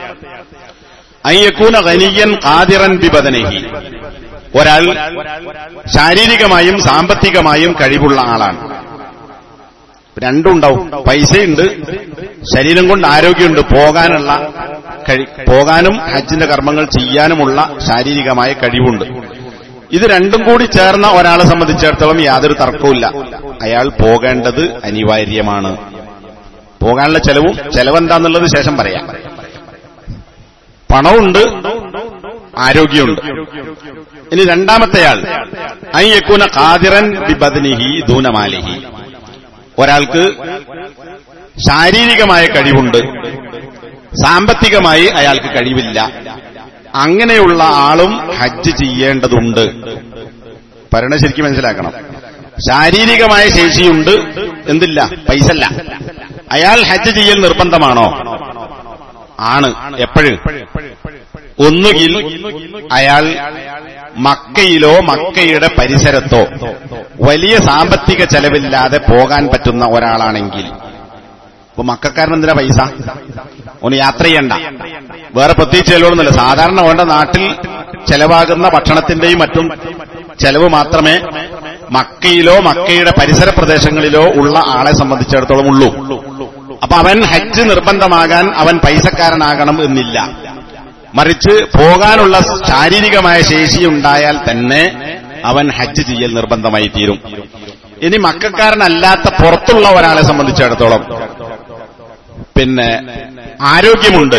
അയ്യക്കൂന ഖനിയൻ ഖാദിറൻ ബിബദനഹി ഒരാൾ ശാരീരികമായും സാമ്പത്തികമായും കഴിവുള്ള ആളാണ് രണ്ടുണ്ടാവും പൈസയുണ്ട് ശരീരം കൊണ്ട് ആരോഗ്യമുണ്ട് പോകാനുള്ള കഴി- പോകാനും ഹജ്ജിന്റെ കർമ്മങ്ങൾ ചെയ്യാനുമുള്ള ശാരീരികമായ കഴിവുണ്ട് ഇത് രണ്ടും കൂടി ചേർന്ന ഒരാളെ സംബന്ധിച്ചിടത്തോളം യാതൊരു തർക്കവുമില്ല അയാൾ പോകേണ്ടത് അനിവാര്യമാണ് പോകാനുള്ള ചെലവും ചെലവെന്താന്നുള്ളത് ശേഷം പറയാം പണമുണ്ട് ആരോഗ്യമുണ്ട് ഇനി രണ്ടാമത്തെയാൾ അയ്യക്കൂന ഖാദിറൻ ബിബദനിഹി ദൂനമാലിഹി ഒരാൾക്ക് ശാരീരികമായ കഴിവുണ്ട് സാമ്പത്തികമായി അയാൾക്ക് കഴിവില്ല അങ്ങനെയുള്ള ആളും ഹജ്ജ് ചെയ്യേണ്ടതുണ്ട് പറയണ ശരിക്കും മനസ്സിലാക്കണം ശാരീരികമായ ശേഷിയുണ്ട് എന്തില്ല പൈസല്ല അയാൾ ഹജ്ജ് ചെയ്യൽ നിർബന്ധമാണോ ആണ് എപ്പോഴും ഒന്നുകിൽ അയാൾ മക്കയിലോ മക്കയുടെ പരിസരത്തോ വലിയ സാമ്പത്തിക ചെലവില്ലാതെ പോകാൻ പറ്റുന്ന ഒരാളാണെങ്കിൽ ഇപ്പൊ മക്കാരൻ എന്തിനാ പൈസ ഒന്ന് യാത്ര ചെയ്യണ്ട വേറെ പ്രത്യേകിച്ച് ചെലവൊന്നുമില്ല സാധാരണ ഓന്റെ നാട്ടിൽ ചെലവാകുന്ന ഭക്ഷണത്തിന്റെയും മറ്റും ചെലവ് മാത്രമേ മക്കയിലോ മക്കയുടെ പരിസര പ്രദേശങ്ങളിലോ ഉള്ള ആളെ സംബന്ധിച്ചിടത്തോളം ഉള്ളൂ അപ്പൊ അവൻ ഹജ്ജ് നിർബന്ധമാകാൻ അവൻ പൈസക്കാരനാകണം എന്നില്ല മറിച്ച് പോകാനുള്ള ശാരീരികമായ ശേഷി ഉണ്ടായാൽ തന്നെ അവൻ ഹജ്ജ് ചെയ്യൽ നിർബന്ധമായി തീരും ഇനി മക്കാരനല്ലാത്ത പുറത്തുള്ള ഒരാളെ സംബന്ധിച്ചിടത്തോളം പിന്നെ ആരോഗ്യമുണ്ട്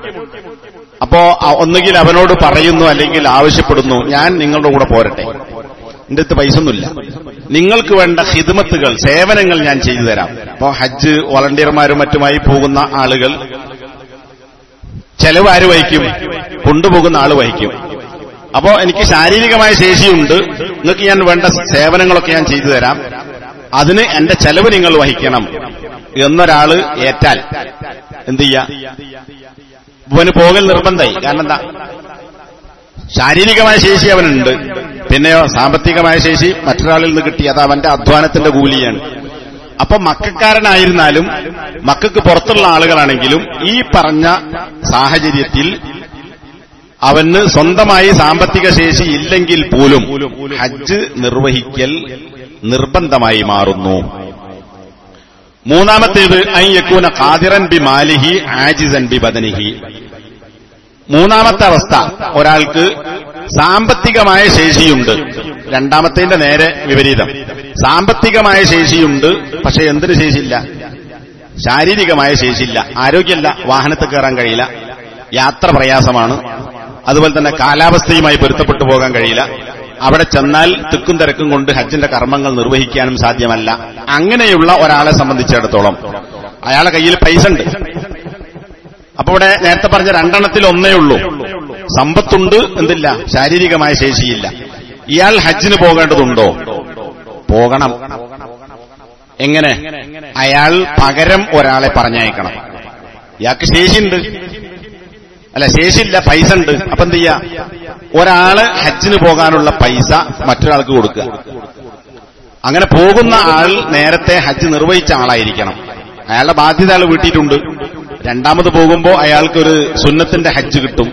അപ്പോ അ- ഒന്നുകിൽ അവനോട് പറയുന്നു അല്ലെങ്കിൽ ആവശ്യപ്പെടുന്നു ഞാൻ നിങ്ങളുടെ കൂടെ പോരട്ടെ എന്റെ അടുത്ത് പൈസ ഒന്നുമില്ല നിങ്ങൾക്ക് വേണ്ട ഹിദ്മത്തുകൾ സേവനങ്ങൾ ഞാൻ ചെയ്തു തരാം അപ്പോ ഹജ്ജ് വളണ്ടിയർമാരും മറ്റുമായി പോകുന്ന ആളുകൾ ചെലവ് ആര് വഹിക്കും കൊണ്ടുപോകുന്ന ആള് വഹിക്കും അപ്പോ എനിക്ക് ശാരീരികമായ ശേഷിയുണ്ട് നിങ്ങൾക്ക് ഞാൻ വേണ്ട സേവനങ്ങളൊക്കെ ഞാൻ ചെയ്തു തരാം അതിന് എന്റെ ചെലവ് നിങ്ങൾ വഹിക്കണം എന്നൊരാള് ഏറ്റാൽ എന്ത് ചെയ്യാ ഇവന് പോകൽ നിർബന്ധമായി കാരണം എന്താ ശാരീരികമായ ശേഷി അവനുണ്ട് പിന്നെയോ സാമ്പത്തികമായ ശേഷി മറ്റൊരാളിൽ നിന്ന് കിട്ടി അത് അവന്റെ അധ്വാനത്തിന്റെ കൂലിയാണ് അപ്പൊ മക്കാരനായിരുന്നാലും മക്കൾക്ക് പുറത്തുള്ള ആളുകളാണെങ്കിലും ഈ പറഞ്ഞ സാഹചര്യത്തിൽ അവന് സ്വന്തമായി സാമ്പത്തിക ശേഷി ഇല്ലെങ്കിൽ പോലും ഹജ്ജ് നിർവഹിക്കൽ നിർബന്ധമായി മാറുന്നു മൂന്നാമത്തേത് അയ്യക്കൂന ഖാദിറൻ ബി മാലിഹി ആജിസൻ ബി ബദനിഹി മൂന്നാമത്തെ അവസ്ഥ ഒരാൾക്ക് സാമ്പത്തികമായ ശേഷിയുണ്ട് രണ്ടാമത്തേന്റെ നേരെ വിപരീതം സാമ്പത്തികമായ ശേഷിയുണ്ട് പക്ഷെ എന്തിനു ശേഷിയില്ല ശാരീരികമായ ശേഷിയില്ല ആരോഗ്യമല്ല വാഹനത്തിൽ കയറാൻ കഴിയില്ല യാത്ര പ്രയാസമാണ് അതുപോലെ തന്നെ കാലാവസ്ഥയുമായി പൊരുത്തപ്പെട്ടു പോകാൻ കഴിയില്ല അവിടെ ചെന്നാൽ തിക്കും തിരക്കും കൊണ്ട് ഹജ്ജിന്റെ കർമ്മങ്ങൾ നിർവഹിക്കാനും സാധ്യമല്ല അങ്ങനെയുള്ള ഒരാളെ സംബന്ധിച്ചിടത്തോളം അയാളെ കയ്യിൽ പൈസ ഉണ്ട് അപ്പൊ ഇവിടെ നേരത്തെ പറഞ്ഞ രണ്ടെണ്ണത്തിൽ ഒന്നേ ഉള്ളൂ സമ്പത്തുണ്ട് എന്തില്ല ശാരീരികമായ ശേഷിയില്ല ഇയാൾ ഹജ്ജിന് പോകേണ്ടതുണ്ടോ പോകണം എങ്ങനെ അയാൾ പകരം ഒരാളെ പറഞ്ഞയക്കണം ഇയാൾക്ക് ശേഷിയുണ്ട് അല്ല ശേഷിയില്ല പൈസ ഉണ്ട് അപ്പൊ എന്ത് ചെയ്യാ ഒരാള് ഹജ്ജിന് പോകാനുള്ള പൈസ മറ്റൊരാൾക്ക് കൊടുക്കുക അങ്ങനെ പോകുന്ന ആൾ നേരത്തെ ഹജ്ജ് നിർവഹിച്ച ആളായിരിക്കണം അയാളുടെ ബാധ്യത അയാൾ വീട്ടിയിട്ടുണ്ട് രണ്ടാമത് പോകുമ്പോ അയാൾക്കൊരു സുന്നത്തിന്റെ ഹജ്ജ് കിട്ടും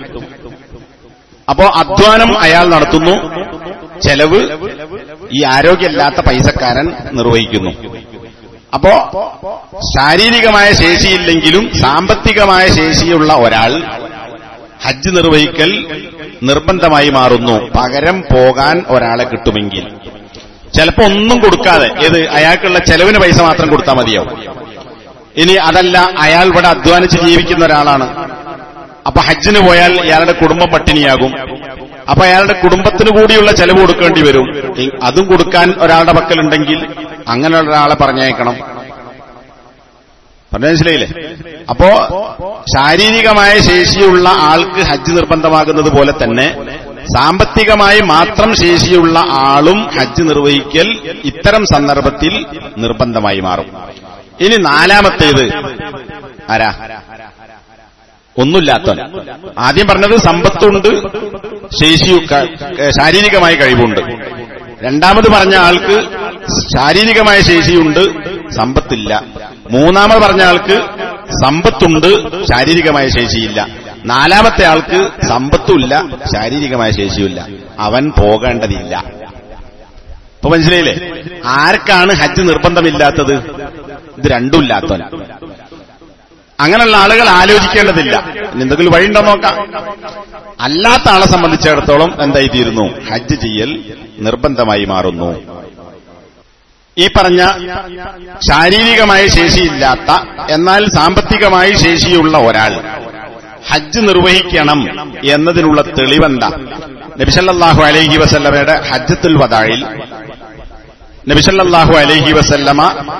അപ്പോ അധ്വാനം അയാൾ നടത്തുന്നു ചെലവ് ഈ ആരോഗ്യമില്ലാത്ത പൈസക്കാരൻ നിർവഹിക്കുന്നു അപ്പോ ശാരീരികമായ ശേഷിയില്ലെങ്കിലും സാമ്പത്തികമായ ശേഷിയുള്ള ഒരാൾ ഹജ്ജ് നിർവഹിക്കൽ നിർബന്ധമായി മാറുന്നു പകരം പോകാൻ ഒരാളെ കിട്ടുമെങ്കിൽ ചിലപ്പോ ഒന്നും കൊടുക്കാതെ ഏത് അയാൾക്കുള്ള ചെലവിന് പൈസ മാത്രം കൊടുത്താൽ മതിയാവും ഇനി അതല്ല അയാൾ ഇവിടെ അധ്വാനിച്ച് ജീവിക്കുന്ന ഒരാളാണ് അപ്പൊ ഹജ്ജിന് പോയാൽ ഇയാളുടെ കുടുംബം പട്ടിണിയാകും അപ്പൊ അയാളുടെ കുടുംബത്തിന് കൂടിയുള്ള ചെലവ് കൊടുക്കേണ്ടി വരും ഇ- അതും കൊടുക്കാൻ ഒരാളുടെ പക്കലുണ്ടെങ്കിൽ അങ്ങനെയുള്ള ഒരാളെ പറഞ്ഞയക്കണം പറഞ്ഞ മനസ്സിലായില്ലേ അപ്പോ ശാരീരികമായ ശേഷിയുള്ള ആൾക്ക് ഹജ്ജ് നിർബന്ധമാകുന്നത് പോലെ തന്നെ സാമ്പത്തികമായി മാത്രം ശേഷിയുള്ള ആളും ഹജ്ജ് നിർവഹിക്കൽ ഇത്തരം സന്ദർഭത്തിൽ നിർബന്ധമായി മാറും ഇനി നാലാമത്തേത് ആരാ ഒന്നുമില്ലാത്തവൻ ആദ്യം പറഞ്ഞത് സമ്പത്തുണ്ട് ശേഷി ശാരീരികമായ കഴിവുണ്ട് രണ്ടാമത് പറഞ്ഞ ആൾക്ക് ശാരീരികമായ ശേഷിയുണ്ട് സമ്പത്തില്ല മൂന്നാമത് പറഞ്ഞ ആൾക്ക് സമ്പത്തുണ്ട് ശാരീരികമായ ശേഷിയില്ല നാലാമത്തെ ആൾക്ക് സമ്പത്തുമില്ല ശാരീരികമായ ശേഷിയുമില്ല അവൻ പോകേണ്ടതില്ല ഇപ്പൊ മനസ്സിലായില്ലേ ആർക്കാണ് ഹജ്ജ് നിർബന്ധമില്ലാത്തത് ഇത് രണ്ടുമില്ലാത്തവൻ അങ്ങനെയുള്ള ആളുകൾ ആലോചിക്കേണ്ടതില്ല എന്തെങ്കിലും വഴിയുണ്ടോ നോക്കാം അല്ലാത്ത ആളെ സംബന്ധിച്ചിടത്തോളം എന്തായി തീരുന്നു ഹജ്ജ് ചെയ്യൽ നിർബന്ധമായി മാറുന്നു ഈ പറഞ്ഞ ശാരീരികമായ ശേഷിയില്ലാത്ത എന്നാൽ സാമ്പത്തികമായി ശേഷിയുള്ള ഒരാൾ ഹജ്ജ് നിർവഹിക്കണം എന്നതിനുള്ള തെളിവെന്താ നബിസല്ലാഹു അലൈഹി വസല്ലമയുടെ ഹജ്ജത്തുൽ വദാഴിൽ നബിസല്ലാഹു അലൈഹി വസല്ലമ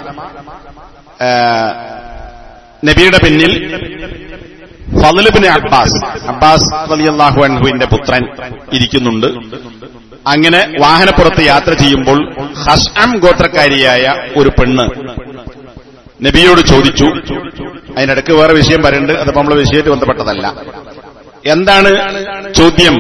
നബിയുടെ പിന്നിൽ ഫضലുബിന് അബ്ബാസ് അബ്ബാസ് റളിയല്ലാഹു അൻഹുവിന്റെ പുത്രൻ ഇരിക്കുന്നുണ്ട് അങ്ങനെ വാഹനപ്പുറത്ത് യാത്ര ചെയ്യുമ്പോൾ ഹസ്അം ഗോത്രക്കാരിയായ ഒരു പെണ്ണ് നബിയോട് ചോദിച്ചു അതിനിടക്ക് വേറെ വിഷയം പറയുന്നുണ്ട് അതിപ്പോ നമ്മളെ വിഷയത്തിൽ ബന്ധപ്പെട്ടതല്ല എന്താണ് ചോദ്യം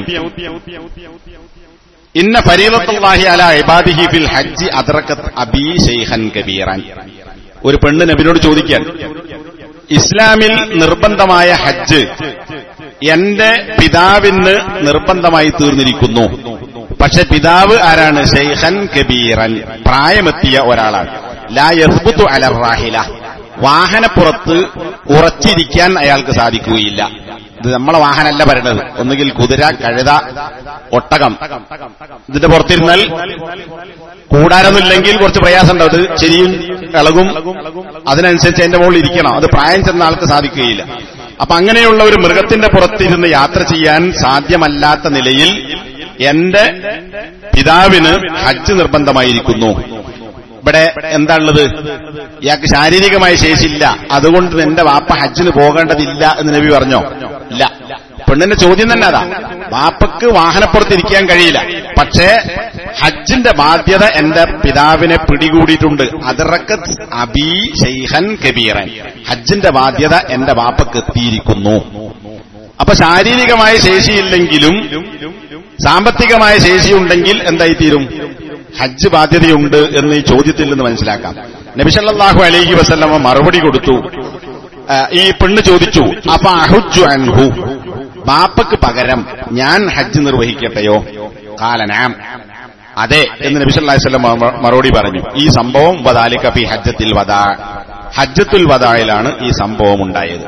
ഇന്ന ഫരീദത്തുല്ലാഹി അല ഇബാദിഹി ഫിൽ ഹജ്ജി അദ്റക്കത്ത് അബി ശൈഖൻ കബീറാൻ ഒരു പെണ്ണ് നബിനോട് ചോദിക്കാൻ ഇസ്ലാമിൽ നിർബന്ധമായ ഹജ്ജ് എന്റെ പിതാവിന് നിർബന്ധമായി തീർന്നിരിക്കുന്നു പക്ഷെ പിതാവ് ആരാണ് ഷെയ്ഖൻ കബീറൻ പ്രായമെത്തിയ ഒരാളാണ് ലാ യസ്ബുത്തു അലറാഹില വാഹനപ്പുറത്ത് ഉറച്ചിരിക്കാൻ അയാൾക്ക് സാധിക്കുകയില്ല ഇത് നമ്മളെ വാഹനമല്ല പറയണത് ഒന്നുകിൽ കുതിര കഴുത ഒട്ടകം ഇതിന്റെ പുറത്തിരുന്നാൽ കൂടാരൊന്നുമില്ലെങ്കിൽ കുറച്ച് പ്രയാസം ഉണ്ടാവും അത് ചെരിയും ഇളകും അതിനനുസരിച്ച് എന്റെ മുകളിൽ ഇരിക്കണം അത് പ്രായം ചെന്ന ആൾക്ക് സാധിക്കുകയില്ല അപ്പൊ അങ്ങനെയുള്ള ഒരു മൃഗത്തിന്റെ പുറത്തിരുന്ന് യാത്ര ചെയ്യാൻ സാധ്യമല്ലാത്ത നിലയിൽ എന്റെ പിതാവിന് ഹജ്ജ് നിർബന്ധമായിരിക്കുന്നു ഇവിടെ എന്താണുള്ളത് ഇയാൾക്ക് ശാരീരികമായ ശേഷിയില്ല അതുകൊണ്ട് എന്റെ വാപ്പ ഹജ്ജിന് പോകേണ്ടതില്ല എന്ന് നബി പറഞ്ഞോ ഇല്ല പെണ്ണിന്റെ ചോദ്യം തന്നെ അതാ വാപ്പക്ക് വാഹനപ്പുറത്തിരിക്കാൻ കഴിയില്ല പക്ഷേ ഹജ്ജിന്റെ ബാധ്യത എന്റെ പിതാവിനെ പിടികൂടിയിട്ടുണ്ട് അതിറക്കത്ത് അബി ഷെയ്ഹൻ കബീറൻ ഹജ്ജിന്റെ ബാധ്യത എന്റെ വാപ്പക്ക് എത്തിയിരിക്കുന്നു അപ്പൊ ശാരീരികമായ ശേഷിയില്ലെങ്കിലും സാമ്പത്തികമായ ശേഷിയുണ്ടെങ്കിൽ എന്തായിത്തീരും ഹജ്ജ് ബാധ്യതയുണ്ട് എന്ന് ഈ ചോദ്യത്തിൽ നിന്ന് മനസ്സിലാക്കാം നബിസല്ലാഹു അലൈഹി വസല്ലമ മറുപടി കൊടുത്തു ഈ പെണ്ണ് ചോദിച്ചു അപ്പൊ അഹുജു അൻഹു ബാപ്പക്ക് പകരം ഞാൻ ഹജ്ജ് നിർവഹിക്കട്ടെയോ കാലനാം അതെ എന്ന് നബി സല്ലല്ലാഹു അലൈഹി വസല്ലം മറുപടി പറഞ്ഞു ഈ സംഭവം വദാലിക ഫി ഹജ്ജത്തിൽ വദാ ഹജ്ജത്തുൽ വദായിലാണ് ഈ സംഭവം ഉണ്ടായത്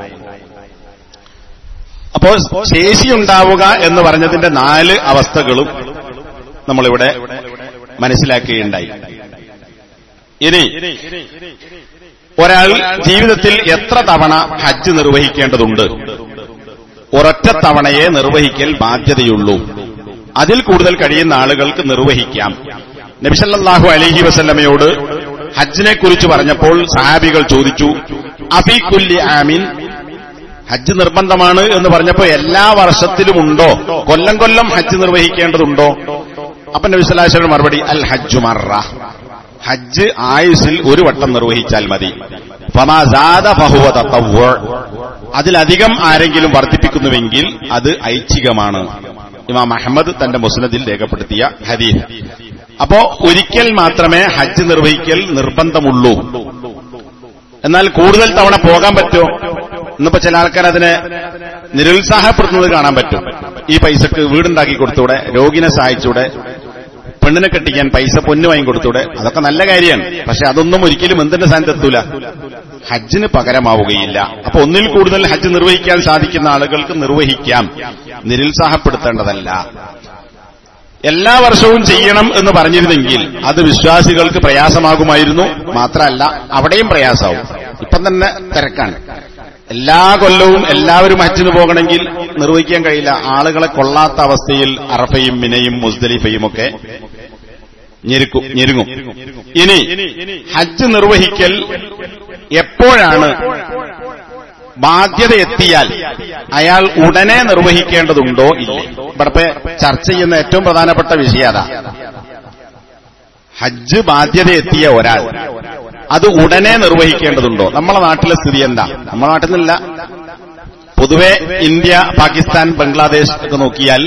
അപ്പോൾ ശേഷിയുണ്ടാവുക എന്ന് പറഞ്ഞതിന്റെ നാല് അവസ്ഥകളും നമ്മളിവിടെ മനസ്സിലാക്കുകയുണ്ടായി ഇനി ഒരാൾ ജീവിതത്തിൽ എത്ര തവണ ഹജ്ജ് നിർവഹിക്കേണ്ടതുണ്ട് ഒരൊറ്റ തവണയെ നിർവഹിക്കൽ ബാധ്യതയുള്ളൂ അതിൽ കൂടുതൽ കഴിയുന്ന ആളുകൾക്ക് നിർവഹിക്കാം നബിസല്ലാഹു അലഹി വസല്ലമയോട് ഹജ്ജിനെ കുറിച്ച് പറഞ്ഞപ്പോൾ സഹാബികൾ ചോദിച്ചു അഫീഖുല്ലി ആമിൻ ഹജ്ജ് നിർബന്ധമാണ് എന്ന് പറഞ്ഞപ്പോ എല്ലാ വർഷത്തിലും ഉണ്ടോ കൊല്ലം കൊല്ലം ഹജ്ജ് നിർവഹിക്കേണ്ടതുണ്ടോ അപ്പൊ നബിസ്വല്ലാസ്വലം മറുപടി അൽ ഹജ്ജു മറ ഹജ്ജ് ആയുസിൽ ഒരു വട്ടം നിർവഹിച്ചാൽ മതി അതിലധികം ആരെങ്കിലും വർദ്ധിപ്പിക്കുന്നുവെങ്കിൽ അത് ഐച്ഛികമാണ് ഇമാം അഹമ്മദ് തന്റെ മുസ്നദിൽ രേഖപ്പെടുത്തിയ ഹദീഫ് അപ്പോ ഒരിക്കൽ മാത്രമേ ഹജ്ജ് നിർവഹിക്കൽ നിർബന്ധമുള്ളൂ എന്നാൽ കൂടുതൽ തവണ പോകാൻ പറ്റുമോ ഇന്നിപ്പോ ചില ആൾക്കാർ അതിനെ നിരുത്സാഹപ്പെടുത്തുന്നത് കാണാൻ പറ്റും ഈ പൈസക്ക് വീടുണ്ടാക്കി കൊടുത്തൂടെ രോഗിനെ സഹായിച്ചൂടെ പെണ്ണിനെ കെട്ടിക്കാൻ പൈസ പൊന്നു വാങ്ങി കൊടുത്തൂടെ അതൊക്കെ നല്ല കാര്യമാണ് പക്ഷെ അതൊന്നും ഒരിക്കലും എന്തിന്റെ സ്ഥാനത്തെത്തൂല ഹജ്ജിന് പകരമാവുകയില്ല അപ്പൊ ഒന്നിൽ കൂടുതൽ ഹജ്ജ് നിർവഹിക്കാൻ സാധിക്കുന്ന ആളുകൾക്ക് നിർവഹിക്കാം നിരുത്സാഹപ്പെടുത്തേണ്ടതല്ല എല്ലാ വർഷവും ചെയ്യണം എന്ന് പറഞ്ഞിരുന്നെങ്കിൽ അത് വിശ്വാസികൾക്ക് പ്രയാസമാകുമായിരുന്നു മാത്രമല്ല അവിടെയും പ്രയാസമാവും ഇപ്പം തന്നെ തിരക്കാണ് എല്ലാ കൊല്ലവും എല്ലാവരും ഹജ്ജിന് പോകണമെങ്കിൽ നിർവഹിക്കാൻ കഴിയില്ല ആളുകളെ കൊള്ളാത്ത അവസ്ഥയിൽ അറഫയും മിനയും മുസ്ദലിഫയും ഒക്കെ ഞെരുക്കും ഞെരുങ്ങും ഇനി ഹജ്ജ് നിർവഹിക്കൽ എപ്പോഴാണ് ബാധ്യത എത്തിയാൽ അയാൾ ഉടനെ നിർവഹിക്കേണ്ടതുണ്ടോ ഇല്ലേ ഇവിടെ ചർച്ച ചെയ്യുന്ന ഏറ്റവും പ്രധാനപ്പെട്ട വിഷയം അതാ ഹജ്ജ് ബാധ്യത എത്തിയ ഒരാൾ അത് ഉടനെ നിർവഹിക്കേണ്ടതുണ്ടോ നമ്മളെ നാട്ടിലെ സ്ഥിതി എന്താ നമ്മളെ നാട്ടിൽ നിന്നല്ല പൊതുവെ ഇന്ത്യ പാകിസ്ഥാൻ ബംഗ്ലാദേശ് ഒക്കെ നോക്കിയാൽ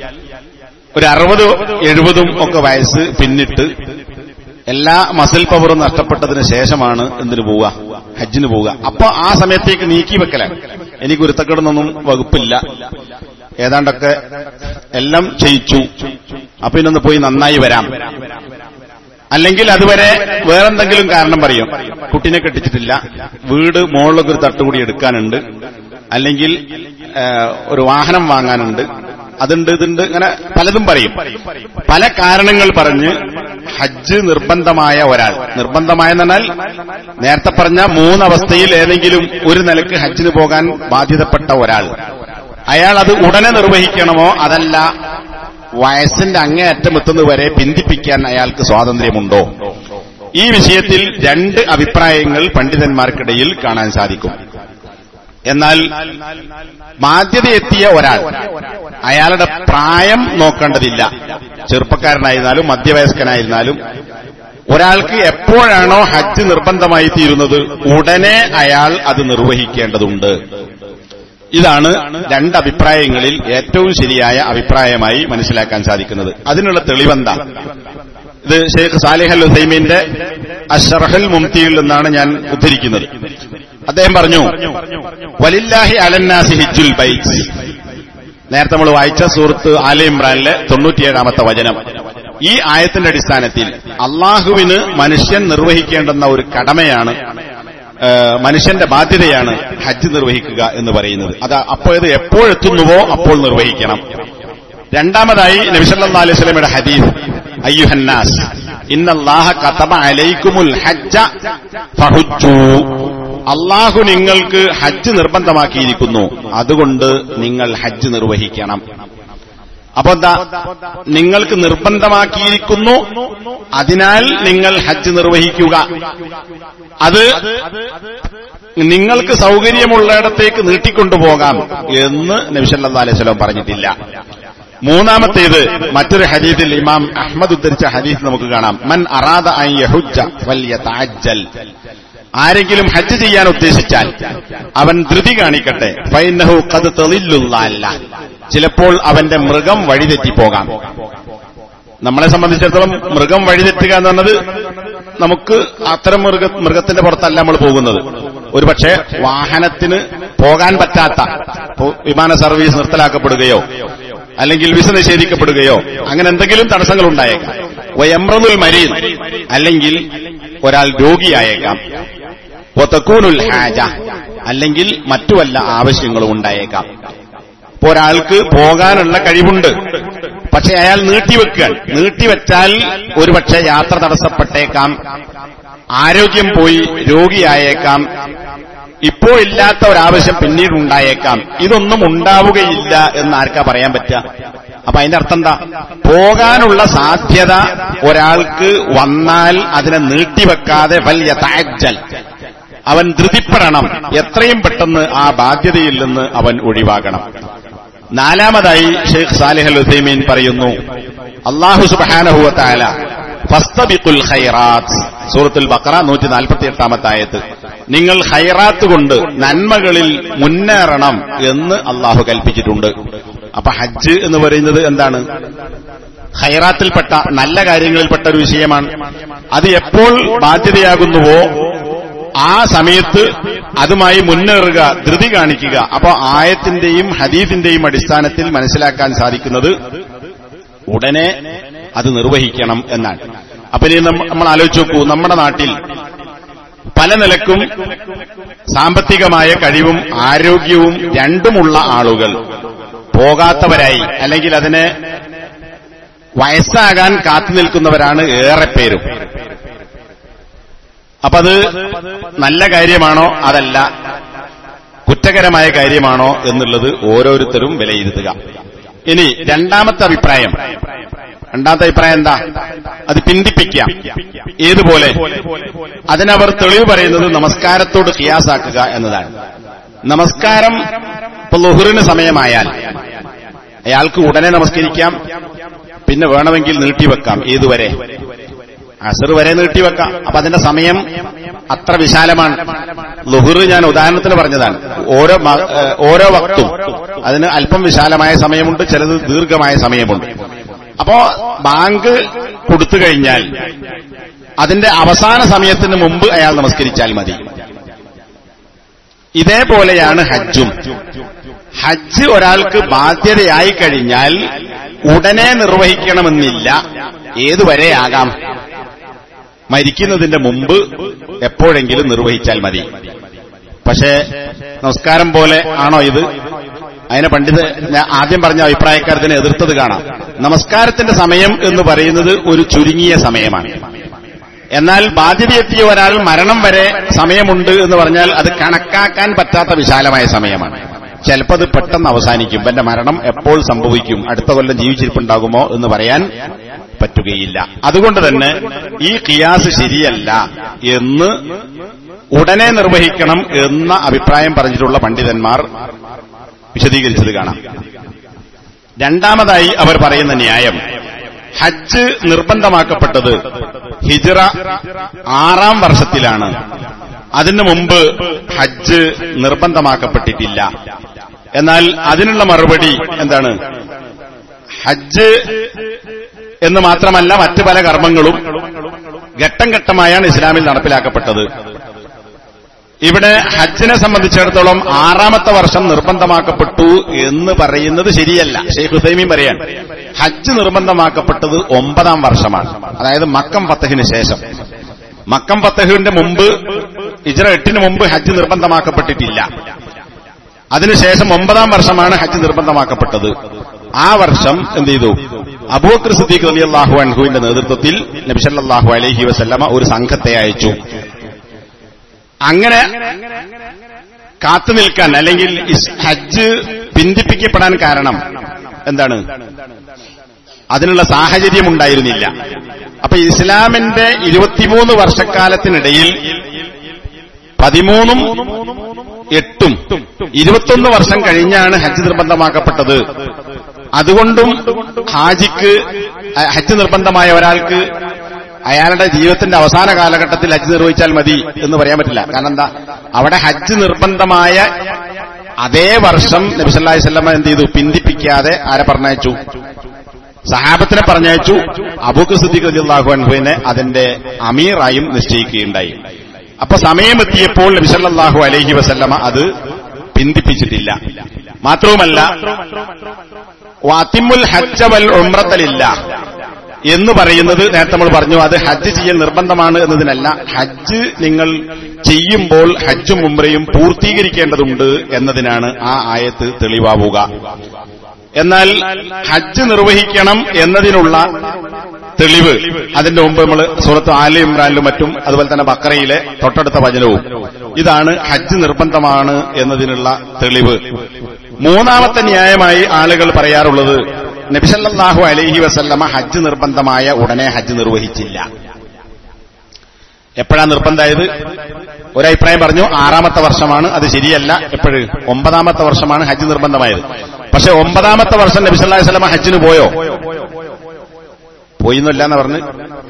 ഒരു അറുപത് എഴുപതും ഒക്കെ വയസ്സ് പിന്നിട്ട് എല്ലാ മസിൽ പവറും നഷ്ടപ്പെട്ടതിന് ശേഷമാണ് എന്തിനു പോവുക ഹജ്ജിന് പോവുക അപ്പൊ ആ സമയത്തേക്ക് നീക്കി വെക്കലാണ് എനിക്ക് ഒരുത്തക്കെടുന്നൊന്നും വകുപ്പില്ല ഏതാണ്ടൊക്കെ എല്ലാം ചെയ്യിച്ചു അപ്പൊ ഇന്നൊന്ന് പോയി നന്നായി വരാം അല്ലെങ്കിൽ അതുവരെ വേറെന്തെങ്കിലും കാരണം പറയും കുട്ടിനെ കെട്ടിച്ചിട്ടില്ല വീട് മുകളിലൊക്കെ ഒരു തട്ടുകൂടി എടുക്കാനുണ്ട് അല്ലെങ്കിൽ ഒരു വാഹനം വാങ്ങാനുണ്ട് അതുണ്ട് ഇതുണ്ട് ഇങ്ങനെ പലതും പറയും പല കാരണങ്ങൾ പറഞ്ഞ് ഹജ്ജ് നിർബന്ധമായ ഒരാൾ നിർബന്ധമായെന്ന് പറഞ്ഞാൽ നേരത്തെ പറഞ്ഞ മൂന്നവസ്ഥയിൽ ഏതെങ്കിലും ഒരു നിലക്ക് ഹജ്ജിന് പോകാൻ ബാധ്യതപ്പെട്ട ഒരാൾ അയാൾ അത് ഉടനെ നിർവഹിക്കണമോ അതല്ല വയസ്സിന്റെ അങ്ങേയറ്റം എത്തുന്നതുവരെ പിന്തിപ്പിക്കാൻ അയാൾക്ക് സ്വാതന്ത്ര്യമുണ്ടോ ഈ വിഷയത്തിൽ രണ്ട് അഭിപ്രായങ്ങൾ പണ്ഡിതന്മാർക്കിടയിൽ കാണാൻ സാധിക്കും എന്നാൽ ബാധ്യതയെത്തിയ ഒരാൾ അയാളുടെ പ്രായം നോക്കേണ്ടതില്ല ചെറുപ്പക്കാരനായിരുന്നാലും മധ്യവയസ്കനായിരുന്നാലും ഒരാൾക്ക് എപ്പോഴാണോ ഹജ്ജ് നിർബന്ധമായി തീരുന്നത് ഉടനെ അയാൾ അത് നിർവഹിക്കേണ്ടതുണ്ട് ഇതാണ് രണ്ട് അഭിപ്രായങ്ങളിൽ ഏറ്റവും ശരിയായ അഭിപ്രായമായി മനസ്സിലാക്കാൻ സാധിക്കുന്നത് അതിനുള്ള തെളിവെന്താ ഇത് ഷെയ്ഖ് സാലിഹ് അൽ ഹുസൈമീന്റെ അഷറഹൽ മുംതിയിൽ നിന്നാണ് ഞാൻ ഉദ്ധരിക്കുന്നത് അദ്ദേഹം പറഞ്ഞു വലില്ലാഹി അലന്നാസി ഹിജുൽ ബൈറ്റ് നേരത്തെ നമ്മൾ വായിച്ച സൂറത്ത് ആല ഇമ്രാനിലെ തൊണ്ണൂറ്റിയേഴാമത്തെ വചനം ഈ ആയത്തിന്റെ അടിസ്ഥാനത്തിൽ അള്ളാഹുവിന് മനുഷ്യൻ നിർവഹിക്കേണ്ടുന്ന ഒരു കടമയാണ് മനുഷ്യന്റെ ബാധ്യതയാണ് ഹജ്ജ് നിർവഹിക്കുക എന്ന് പറയുന്നത് അത് അപ്പോൾ ഇത് എപ്പോഴെത്തുന്നുവോ അപ്പോൾ നിർവഹിക്കണം രണ്ടാമതായി നബിസല്ലാ അലൈഹി സ്വലമയുടെ ഹദീഫ് അയ്യുഹന്നാസ് ഇന്നല്ലാഹ കതബ അലൈക്കുമുൽ ഹജ്ജ ഫഹുജ്ജു അള്ളാഹു നിങ്ങൾക്ക് ഹജ്ജ് നിർബന്ധമാക്കിയിരിക്കുന്നു അതുകൊണ്ട് നിങ്ങൾ ഹജ്ജ് നിർവഹിക്കണം അപ്പൊ എന്താ നിങ്ങൾക്ക് നിർബന്ധമാക്കിയിരിക്കുന്നു അതിനാൽ നിങ്ങൾ ഹജ്ജ് നിർവഹിക്കുക അത് നിങ്ങൾക്ക് സൗകര്യമുള്ളിടത്തേക്ക് നീട്ടിക്കൊണ്ടുപോകാം എന്ന് നബിസല്ലാ അലൈഹി സ്വലം പറഞ്ഞിട്ടില്ല മൂന്നാമത്തേത് മറ്റൊരു ഹദീസിൽ ഇമാം അഹമ്മദ് ഉദ്ധരിച്ച ഹദീസ് നമുക്ക് കാണാം മൻ അറാദ യഹുജ്ജ വലിയ താജ്ജൽ ആരെങ്കിലും ഹജ്ജ് ചെയ്യാൻ ഉദ്ദേശിച്ചാൽ അവൻ ധൃതി കാണിക്കട്ടെ ഫൈനഹു കത് തെളില്ലുള്ള ചിലപ്പോൾ അവന്റെ മൃഗം വഴിതെറ്റിപ്പോകാം നമ്മളെ സംബന്ധിച്ചിടത്തോളം മൃഗം വഴിതെറ്റുക എന്ന് പറഞ്ഞത് നമുക്ക് അത്തരം മൃഗ മൃഗത്തിന്റെ പുറത്തല്ല നമ്മൾ പോകുന്നത് ഒരുപക്ഷെ വാഹനത്തിന് പോകാൻ പറ്റാത്ത വിമാന സർവീസ് നിർത്തലാക്കപ്പെടുകയോ അല്ലെങ്കിൽ വിസ നിഷേധിക്കപ്പെടുകയോ അങ്ങനെ എന്തെങ്കിലും തടസ്സങ്ങൾ ഉണ്ടായേക്കാം വയമ്രനുൽ മരീൻ അല്ലെങ്കിൽ ഒരാൾ രോഗിയായേക്കാം ഒത്തക്കൂനുൽ ഹാജ അല്ലെങ്കിൽ മറ്റു വല്ല ആവശ്യങ്ങളും ഉണ്ടായേക്കാം ഇപ്പൊ ഒരാൾക്ക് പോകാനുള്ള കഴിവുണ്ട് പക്ഷെ അയാൾ നീട്ടിവെക്കാൻ നീട്ടിവെച്ചാൽ ഒരുപക്ഷെ യാത്ര തടസ്സപ്പെട്ടേക്കാം ആരോഗ്യം പോയി രോഗിയായേക്കാം ഇപ്പോൾ ഇല്ലാത്ത ഒരാവശ്യം പിന്നീട് ഉണ്ടായേക്കാം ഇതൊന്നും ഉണ്ടാവുകയില്ല എന്ന് ആർക്കാ പറയാൻ പറ്റുക അപ്പൊ അതിന്റെ അർത്ഥം എന്താ പോകാനുള്ള സാധ്യത ഒരാൾക്ക് വന്നാൽ അതിനെ നീട്ടിവെക്കാതെ വലിയ താജ്ജൽ അവൻ ധൃതിപ്പെടണം എത്രയും പെട്ടെന്ന് ആ ബാധ്യതയിൽ നിന്ന് അവൻ ഒഴിവാകണം നാലാമതായി ഷെയ്ഖ് സാലിഹ് അൽ ഉസൈമീൻ പറയുന്നു അള്ളാഹു സുബാനഹുവത്തായ ഫസ്തബിഖുൽ ഖൈറാത്ത് സൂറത്തുൽ ബക്കറ നൂറ്റി നാൽപ്പത്തി എട്ടാമത്തെ ആയത്ത് നിങ്ങൾ ഹൈറാത്ത് കൊണ്ട് നന്മകളിൽ മുന്നേറണം എന്ന് അള്ളാഹു കൽപ്പിച്ചിട്ടുണ്ട് അപ്പൊ ഹജ്ജ് എന്ന് പറയുന്നത് എന്താണ് ഹൈറാത്തിൽപ്പെട്ട നല്ല കാര്യങ്ങളിൽപ്പെട്ട ഒരു വിഷയമാണ് അത് എപ്പോൾ ബാധ്യതയാകുന്നുവോ ആ സമയത്ത് അതുമായി മുന്നേറുക ധൃതി കാണിക്കുക അപ്പോൾ ആയത്തിന്റെയും ഹദീഫിന്റെയും അടിസ്ഥാനത്തിൽ മനസ്സിലാക്കാൻ സാധിക്കുന്നത് ഉടനെ അത് നിർവഹിക്കണം എന്നാണ് അപ്പൊ ഇനി നമ്മൾ ആലോചിച്ച് നോക്കൂ നമ്മുടെ നാട്ടിൽ പല നിലക്കും സാമ്പത്തികമായ കഴിവും ആരോഗ്യവും രണ്ടുമുള്ള ആളുകൾ പോകാത്തവരായി അല്ലെങ്കിൽ അതിനെ വയസ്സാകാൻ കാത്തു നിൽക്കുന്നവരാണ് ഏറെ പേരും അപ്പൊ അത് നല്ല കാര്യമാണോ അതല്ല കുറ്റകരമായ കാര്യമാണോ എന്നുള്ളത് ഓരോരുത്തരും വിലയിരുത്തുക ഇനി രണ്ടാമത്തെ അഭിപ്രായം രണ്ടാമത്തെ അഭിപ്രായം എന്താ അത് പിന്തിപ്പിക്കാം ഏതുപോലെ അതിനവർ തെളിവ് പറയുന്നത് നമസ്കാരത്തോട് കിയാസാക്കുക എന്നതാണ് നമസ്കാരം ഇപ്പൊ ലുഹുറിന് സമയമായാൽ അയാൾക്ക് ഉടനെ നമസ്കരിക്കാം പിന്നെ വേണമെങ്കിൽ നീട്ടിവെക്കാം ഏതുവരെ അസർ വരെ നീട്ടിവെക്കാം അപ്പൊ അതിന്റെ സമയം അത്ര വിശാലമാണ് ലുഹുർ ഞാൻ ഉദാഹരണത്തിന് പറഞ്ഞതാണ് ഓരോ മ- ഏഹ് ഓരോ വക്തും അതിന് അല്പം വിശാലമായ സമയമുണ്ട് ചിലത് ദീർഘമായ സമയമുണ്ട് അപ്പോ ബാങ്ക് കൊടുത്തു കഴിഞ്ഞാൽ അതിന്റെ അവസാന സമയത്തിന് മുമ്പ് അയാൾ നമസ്കരിച്ചാൽ മതി ഇതേപോലെയാണ് ഹജ്ജും ഹജ്ജ് ഒരാൾക്ക് ബാധ്യതയായി കഴിഞ്ഞാൽ ഉടനെ നിർവഹിക്കണമെന്നില്ല ഏതുവരെയാകാം മരിക്കുന്നതിന്റെ മുമ്പ് എപ്പോഴെങ്കിലും നിർവഹിച്ചാൽ മതി പക്ഷേ നമസ്കാരം പോലെ ആണോ ഇത് അതിനെ പണ്ഡിത് ഞാൻ ആദ്യം പറഞ്ഞ അഭിപ്രായക്കാരത്തിനെ എതിർത്തത് കാണാം നമസ്കാരത്തിന്റെ സമയം എന്ന് പറയുന്നത് ഒരു ചുരുങ്ങിയ സമയമാണ് എന്നാൽ ബാധ്യതയെത്തിയ ഒരാൾ മരണം വരെ സമയമുണ്ട് എന്ന് പറഞ്ഞാൽ അത് കണക്കാക്കാൻ പറ്റാത്ത വിശാലമായ സമയമാണ് ചിലപ്പോൾ അത് പെട്ടെന്ന് അവസാനിക്കും എന്റെ മരണം എപ്പോൾ സംഭവിക്കും അടുത്ത കൊല്ലം ജീവിച്ചിരിപ്പുണ്ടാകുമോ എന്ന് പറയാൻ പറ്റുകയില്ല അതുകൊണ്ട് തന്നെ ഈ കിയാസ് ശരിയല്ല എന്ന് ഉടനെ നിർവഹിക്കണം എന്ന അഭിപ്രായം പറഞ്ഞിട്ടുള്ള പണ്ഡിതന്മാർ വിശദീകരിച്ചത് കാണാം രണ്ടാമതായി അവർ പറയുന്ന ന്യായം ഹജ്ജ് നിർബന്ധമാക്കപ്പെട്ടത് ഹിജറ ആറാം വർഷത്തിലാണ് അതിനു മുമ്പ് ഹജ്ജ് നിർബന്ധമാക്കപ്പെട്ടിട്ടില്ല എന്നാൽ അതിനുള്ള മറുപടി എന്താണ് ഹജ്ജ് എന്ന് മാത്രമല്ല മറ്റു പല കർമ്മങ്ങളും ഘട്ടം ഘട്ടമായാണ് ഇസ്ലാമിൽ നടപ്പിലാക്കപ്പെട്ടത് ഇവിടെ ഹജ്ജിനെ സംബന്ധിച്ചിടത്തോളം ആറാമത്തെ വർഷം നിർബന്ധമാക്കപ്പെട്ടു എന്ന് പറയുന്നത് ശരിയല്ല ഷെയ്ഖ് ഹുസൈമീൻ പറയാൻ ഹജ്ജ് നിർബന്ധമാക്കപ്പെട്ടത് ഒമ്പതാം വർഷമാണ് അതായത് മക്കം ഫത്തഹിന് ശേഷം മക്കം ഫത്തഹിന്റെ മുമ്പ് ഇജ്ര എട്ടിന് മുമ്പ് ഹജ്ജ് നിർബന്ധമാക്കപ്പെട്ടിട്ടില്ല അതിനുശേഷം ഒമ്പതാം വർഷമാണ് ഹജ്ജ് നിർബന്ധമാക്കപ്പെട്ടത് ആ വർഷം എന്ത് ചെയ്തു അബൂബക്കർ സിദ്ദീഖ് അലി അള്ളാഹു അൻഹുവിന്റെ നേതൃത്വത്തിൽ നബിസല്ലാഹു അലൈഹി വസല്ലമ ഒരു സംഘത്തെ അയച്ചു അങ്ങനെ കാത്തു നിൽക്കാൻ അല്ലെങ്കിൽ ഇസ് ഹജ്ജ് പിന്തിപ്പിക്കപ്പെടാൻ കാരണം എന്താണ് അതിനുള്ള സാഹചര്യം ഉണ്ടായിരുന്നില്ല അപ്പൊ ഇസ്ലാമിന്റെ ഇരുപത്തിമൂന്ന് വർഷക്കാലത്തിനിടയിൽ പതിമൂന്നും എട്ടും ഇരുപത്തൊന്ന് വർഷം കഴിഞ്ഞാണ് ഹജ്ജ് നിർബന്ധമാക്കപ്പെട്ടത് അതുകൊണ്ടും ഹാജിക്ക് അഹ് ഹജ്ജ് നിർബന്ധമായ ഒരാൾക്ക് അയാളുടെ ജീവിതത്തിന്റെ അവസാന കാലഘട്ടത്തിൽ ഹജ്ജ് നിർവഹിച്ചാൽ മതി എന്ന് പറയാൻ പറ്റില്ല കാരണം എന്താ അവിടെ ഹജ്ജ് നിർബന്ധമായ അതേ വർഷം നബിസല്ലാഹി സ്വല്ലമ്മ എന്ത് ചെയ്തു പിന്തിപ്പിക്കാതെ ആരെ പറഞ്ഞയച്ചു സഹാബത്തിനെ പറഞ്ഞയച്ചു അബൂക്ക് സിദ്ദീഖ് റളിയല്ലാഹു അൻഹുവിനെ അതിന്റെ അമീറായും നിശ്ചയിക്കുകയുണ്ടായി അപ്പൊ സമയമെത്തിയപ്പോൾ നബിസല്ലാഹു അലൈഹി വസല്ലമ അത് പിന്തിപ്പിച്ചിട്ടില്ല മാത്രവുമല്ല വാത്തിമുൽ ഹജ്ജ വൽ ഉംറത്തലില്ല എന്ന് പറയുന്നത് നേരത്തെ നമ്മൾ പറഞ്ഞു അത് ഹജ്ജ് ചെയ്യൽ നിർബന്ധമാണ് എന്നതിനല്ല ഹജ്ജ് നിങ്ങൾ ചെയ്യുമ്പോൾ ഹജ്ജും ഉംറയും പൂർത്തീകരിക്കേണ്ടതുണ്ട് എന്നതിനാണ് ആ ആയത്ത് തെളിവാവുക എന്നാൽ ഹജ്ജ് നിർവഹിക്കണം എന്നതിനുള്ള തെളിവ് അതിന്റെ മുമ്പ് നമ്മൾ സുഹൃത്ത് ആലി ഇമ്രാനിലും മറ്റും അതുപോലെ തന്നെ ബക്കറയിലെ തൊട്ടടുത്ത വചനവും ഇതാണ് ഹജ്ജ് നിർബന്ധമാണ് എന്നതിനുള്ള തെളിവ് മൂന്നാമത്തെ ന്യായമായി ആളുകൾ പറയാറുള്ളത് നബിസല്ലാഹു അലൈഹി വസല്ലമ ഹജ്ജ് നിർബന്ധമായ ഉടനെ ഹജ്ജ് നിർവഹിച്ചില്ല എപ്പോഴാ നിർബന്ധമായത് ഒരഭിപ്രായം പറഞ്ഞു ആറാമത്തെ വർഷമാണ് അത് ശരിയല്ല എപ്പോഴും ഒമ്പതാമത്തെ വർഷമാണ് ഹജ്ജ് നിർബന്ധമായത് പക്ഷെ ഒമ്പതാമത്തെ വർഷം നബി സല്ലല്ലാഹു അലൈഹി വസല്ലമ ഹജ്ജിന് പോയോ പോയിന്നല്ല എന്ന് പറഞ്ഞ്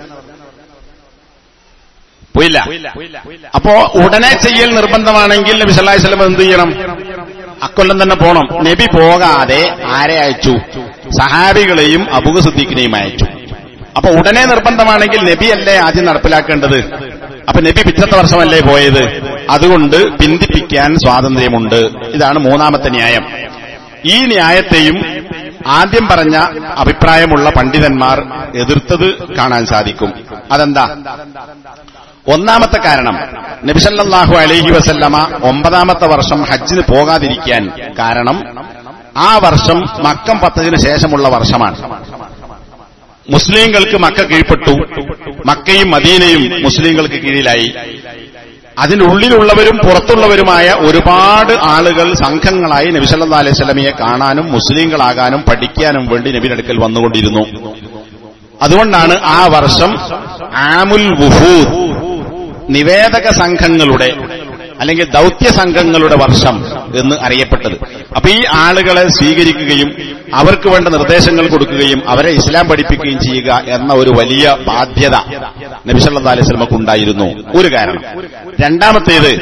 പോയില്ല അപ്പോ ഉടനെ ചെയ്യൽ നിർബന്ധമാണെങ്കിൽ നബി സല്ലല്ലാഹു അലൈഹി വസല്ലമ എന്ത് ചെയ്യണം അക്കൊല്ലം തന്നെ പോണം നബി പോകാതെ ആരെ അയച്ചു സഹാബികളെയും അബുഗ സിദ്ദീഖിനെയും അയച്ചു അപ്പൊ ഉടനെ നിർബന്ധമാണെങ്കിൽ നബിയല്ലേ ആദ്യം നടപ്പിലാക്കേണ്ടത് അപ്പൊ നബി പിറ്റത്തെ വർഷമല്ലേ പോയത് അതുകൊണ്ട് പിന്തിപ്പിക്കാൻ സ്വാതന്ത്ര്യമുണ്ട് ഇതാണ് മൂന്നാമത്തെ ന്യായം ഈ ന്യായത്തെയും ആദ്യം പറഞ്ഞ അഭിപ്രായമുള്ള പണ്ഡിതന്മാർ എതിർത്തത് കാണാൻ സാധിക്കും അതെന്താ ഒന്നാമത്തെ കാരണം നബിസല്ലാഹു അലൈഹി വസല്ലമ ഒമ്പതാമത്തെ വർഷം ഹജ്ജിന് പോകാതിരിക്കാൻ കാരണം ആ വർഷം മക്കം പത്തതിന് ശേഷമുള്ള വർഷമാണ് മുസ്ലിങ്ങൾക്ക് മക്ക കീഴ്പ്പെട്ടു മക്കയും മദീനയും മുസ്ലിങ്ങൾക്ക് കീഴിലായി അതിനുള്ളിലുള്ളവരും പുറത്തുള്ളവരുമായ ഒരുപാട് ആളുകൾ സംഘങ്ങളായി നബിസല്ലാ അലൈഹി സ്വലമിയെ കാണാനും മുസ്ലിങ്ങളാകാനും പഠിക്കാനും വേണ്ടി നബിനടുക്കൽ വന്നുകൊണ്ടിരുന്നു അതുകൊണ്ടാണ് ആ വർഷം ആമുൽ വുഹൂദ് നിവേദക സംഘങ്ങളുടെ അല്ലെങ്കിൽ ദൗത്യ സംഘങ്ങളുടെ വർഷം എന്ന് അറിയപ്പെട്ടത് അപ്പൊ ഈ ആളുകളെ സ്വീകരിക്കുകയും അവർക്ക് വേണ്ട നിർദ്ദേശങ്ങൾ കൊടുക്കുകയും അവരെ ഇസ്ലാം പഠിപ്പിക്കുകയും ചെയ്യുക എന്ന ഒരു വലിയ ബാധ്യത നബിസല്ലാ അലൈഹി സ്വലമക്ക് ഉണ്ടായിരുന്നു ഒരു കാരണം രണ്ടാമത്തേത്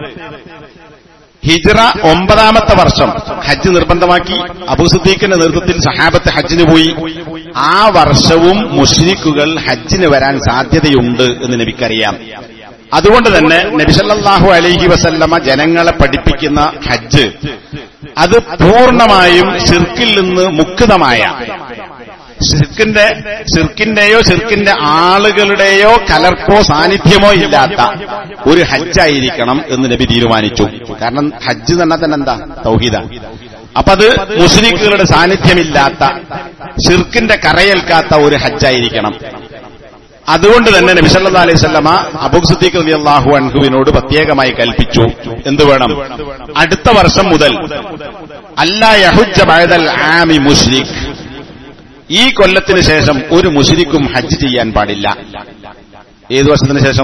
ഹിജ്റ ഒമ്പതാമത്തെ വർഷം ഹജ്ജ് നിർബന്ധമാക്കി അബൂസുദ്ദീഖിന്റെ നേതൃത്വത്തിൽ സഹാബത്ത് ഹജ്ജിന് പോയി ആ വർഷവും മുഷ്രിക്കുകൾ ഹജ്ജിന് വരാൻ സാധ്യതയുണ്ട് എന്ന് നബിക്കറിയാം അതുകൊണ്ട് തന്നെ നബിസല്ലാഹു അലൈഹി വസല്ലമ ജനങ്ങളെ പഠിപ്പിക്കുന്ന ഹജ്ജ് അത് പൂർണ്ണമായും സിർക്കിൽ നിന്ന് മുക്തമായ സിർക്കിന്റെ സിർക്കിന്റെയോ സിർക്കിന്റെ ആളുകളുടെയോ കലർപ്പോ സാന്നിധ്യമോ ഇല്ലാത്ത ഒരു ഹജ്ജായിരിക്കണം എന്ന് നബി തീരുമാനിച്ചു കാരണം ഹജ്ജ് തന്നെ തന്നെ എന്താ തൗഹീദ അപ്പൊ അത് മുസ്ലിക്കുകളുടെ സാന്നിധ്യമില്ലാത്ത സിർക്കിന്റെ കറയേൽക്കാത്ത ഒരു ഹജ്ജായിരിക്കണം അതുകൊണ്ട് തന്നെ നബിസല്ലാ അലൈഹി സ്വല്ലമ അബുഖ്സുദ്ദീഖ് അലി അള്ളാഹു അൻഹുവിനോട് പ്രത്യേകമായി കൽപ്പിച്ചു എന്ത് വേണം അടുത്ത വർഷം മുതൽ അല്ലാ യഹുജ ബഅദൽ ആമി മുഷ്രിഖ് ഈ കൊല്ലത്തിന് ശേഷം ഒരു മുഷിരിക്കും ഹജ്ജ് ചെയ്യാൻ പാടില്ല ഏത് വർഷത്തിന് ശേഷം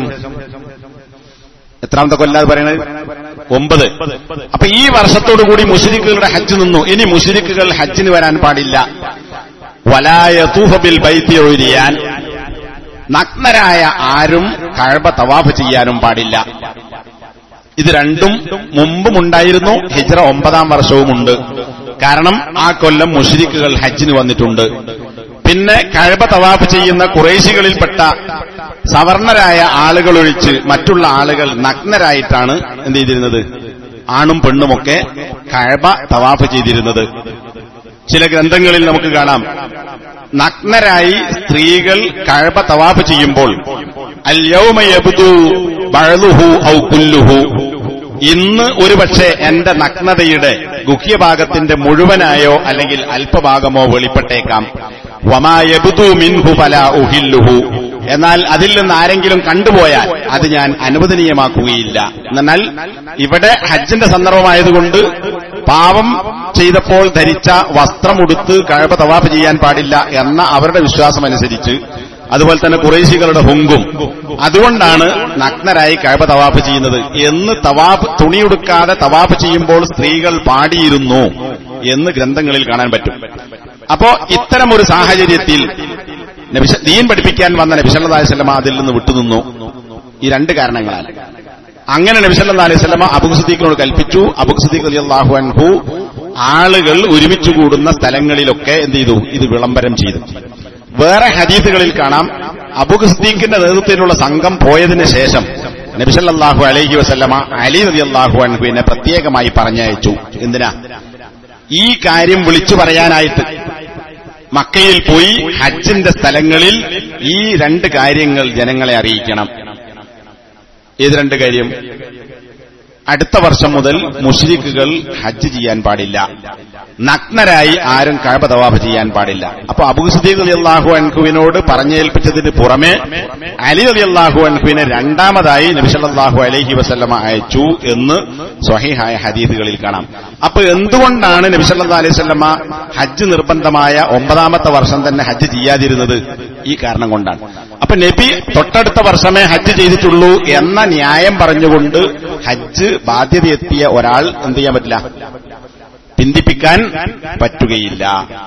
എത്രാമത്തെ കൊല്ലാ പറയുന്നത് ഒമ്പത് അപ്പൊ ഈ വർഷത്തോടുകൂടി മുഷിരിക്കുകളുടെ ഹജ്ജ് നിന്നു ഇനി മുഷിരിക്കുകൾ ഹജ്ജിന് വരാൻ പാടില്ല വലായ തൂഫബിൽ ബൈത്തി ഒഴിയാൻ നഗ്നരായ ആരും കഴബ തവാഫ് ചെയ്യാനും പാടില്ല ഇത് രണ്ടും മുമ്പുമുണ്ടായിരുന്നു ഹിജ്റ ഒമ്പതാം വർഷവുമുണ്ട് കാരണം ആ കൊല്ലം മുഷ്രിക്കുകൾ ഹജ്ജിന് വന്നിട്ടുണ്ട് പിന്നെ കഴബ തവാഫ് ചെയ്യുന്ന കുറേശികളിൽപ്പെട്ട സവർണരായ ആളുകൾ ഒഴിച്ച് മറ്റുള്ള ആളുകൾ നഗ്നരായിട്ടാണ് എന്ത് ചെയ്തിരുന്നത് ആണും പെണ്ണുമൊക്കെ കഴബ തവാഫ് ചെയ്തിരുന്നത് ചില ഗ്രന്ഥങ്ങളിൽ നമുക്ക് കാണാം നഗ്നരായി സ്ത്രീകൾ കഴബ തവാഫ് ചെയ്യുമ്പോൾ അല്യൗമയബുദു ബഴലുഹു ഔ കുല്ലുഹു ഇന്ന് ഒരുപക്ഷെ എന്റെ നഗ്നതയുടെ ഗുഹ്യഭാഗത്തിന്റെ മുഴുവനായോ അല്ലെങ്കിൽ അല്പഭാഗമോ വെളിപ്പെട്ടേക്കാം വമായബുദു മിൻഹു ഫല ഉഹില്ലുഹു എന്നാൽ അതിൽ നിന്ന് ആരെങ്കിലും കണ്ടുപോയാൽ അത് ഞാൻ അനുവദനീയമാക്കുകയില്ല എന്നാൽ ഇവിടെ ഹജ്ജിന്റെ സന്ദർഭമായതുകൊണ്ട് പാവം ചെയ്തപ്പോൾ ധരിച്ച വസ്ത്രമുടുത്ത് കഴപ തവാഫ് ചെയ്യാൻ പാടില്ല എന്ന അവരുടെ വിശ്വാസമനുസരിച്ച് അതുപോലെ തന്നെ കുറേശികളുടെ ഹുങ്കും അതുകൊണ്ടാണ് നഗ്നരായി കഴപ തവാഫ് ചെയ്യുന്നത് എന്ന് തവാഫ് തുണിയുടുക്കാതെ തവാഫ് ചെയ്യുമ്പോൾ സ്ത്രീകൾ പാടിയിരുന്നു എന്ന് ഗ്രന്ഥങ്ങളിൽ കാണാൻ പറ്റും അപ്പോ ഇത്തരം ഒരു സാഹചര്യത്തിൽ നബിഷ ദീൻ പഠിപ്പിക്കാൻ വന്ന നബിസല്ലാ അലൈവല്ലമ അതിൽ നിന്ന് വിട്ടുനിന്നു ഈ രണ്ട് കാരണങ്ങളാൽ അങ്ങനെ നബിസല്ലാ അലൈഹി സ്വലമ അബുഖുസദീഖിനോട് കൽപ്പിച്ചു അബുഖുസദീഖ് അലി അള്ളാഹു അൻഹു ആളുകൾ ഒരുമിച്ച് കൂടുന്ന സ്ഥലങ്ങളിലൊക്കെ എന്ത് ചെയ്തു ഇത് വിളംബരം ചെയ്തു വേറെ ഹദീസുകളിൽ കാണാം അബുഖുസദീഖിന്റെ നേതൃത്വത്തിലുള്ള സംഘം പോയതിനു ശേഷം നബിസല്ലാഹു അലൈഹി വസല്ലമ അലി നബി അള്ളാഹു അൻഹുവിനെ പ്രത്യേകമായി പറഞ്ഞയച്ചു എന്തിനാ ഈ കാര്യം വിളിച്ചു പറയാനായിട്ട് മക്കയിൽ പോയി ഹജ്ജിന്റെ സ്ഥലങ്ങളിൽ ഈ രണ്ട് കാര്യങ്ങൾ ജനങ്ങളെ അറിയിക്കണം ഏത് രണ്ട് കാര്യം അടുത്ത വർഷം മുതൽ മുഷ്രിക്കുകൾ ഹജ്ജ് ചെയ്യാൻ പാടില്ല നഗ്നരായി ആരും കഴബ തവാഫ് ചെയ്യാൻ പാടില്ല അപ്പൊ അബുസുദ്ദീഖ് അലി അള്ളാഹു അൻഹുവിനോട് പറഞ്ഞേൽപ്പിച്ചതിന് പുറമെ അലി അലി അള്ളാഹു അൻഹുവിനെ രണ്ടാമതായി നബിസല്ലാഹു അലൈഹി വസല്ലമ അയച്ചു എന്ന് സ്വഹീഹായ ഹദീസുകളിൽ കാണാം അപ്പൊ എന്തുകൊണ്ടാണ് നബിസല്ലാ അലൈഹി സ്വല്ലമ ഹജ്ജ് നിർബന്ധമായ ഒമ്പതാമത്തെ വർഷം തന്നെ ഹജ്ജ് ചെയ്യാതിരുന്നത് ഈ കാരണം കൊണ്ടാണ് അപ്പൊ നബി തൊട്ടടുത്ത വർഷമേ ഹജ്ജ് ചെയ്തിട്ടുള്ളൂ എന്ന ന്യായം പറഞ്ഞുകൊണ്ട് ഹജ്ജ് ബാധ്യതയെത്തിയ ഒരാൾ എന്ത് ചെയ്യാൻ പറ്റില്ല പിന്തിപ്പിക്കാൻ പറ്റുകയില്ല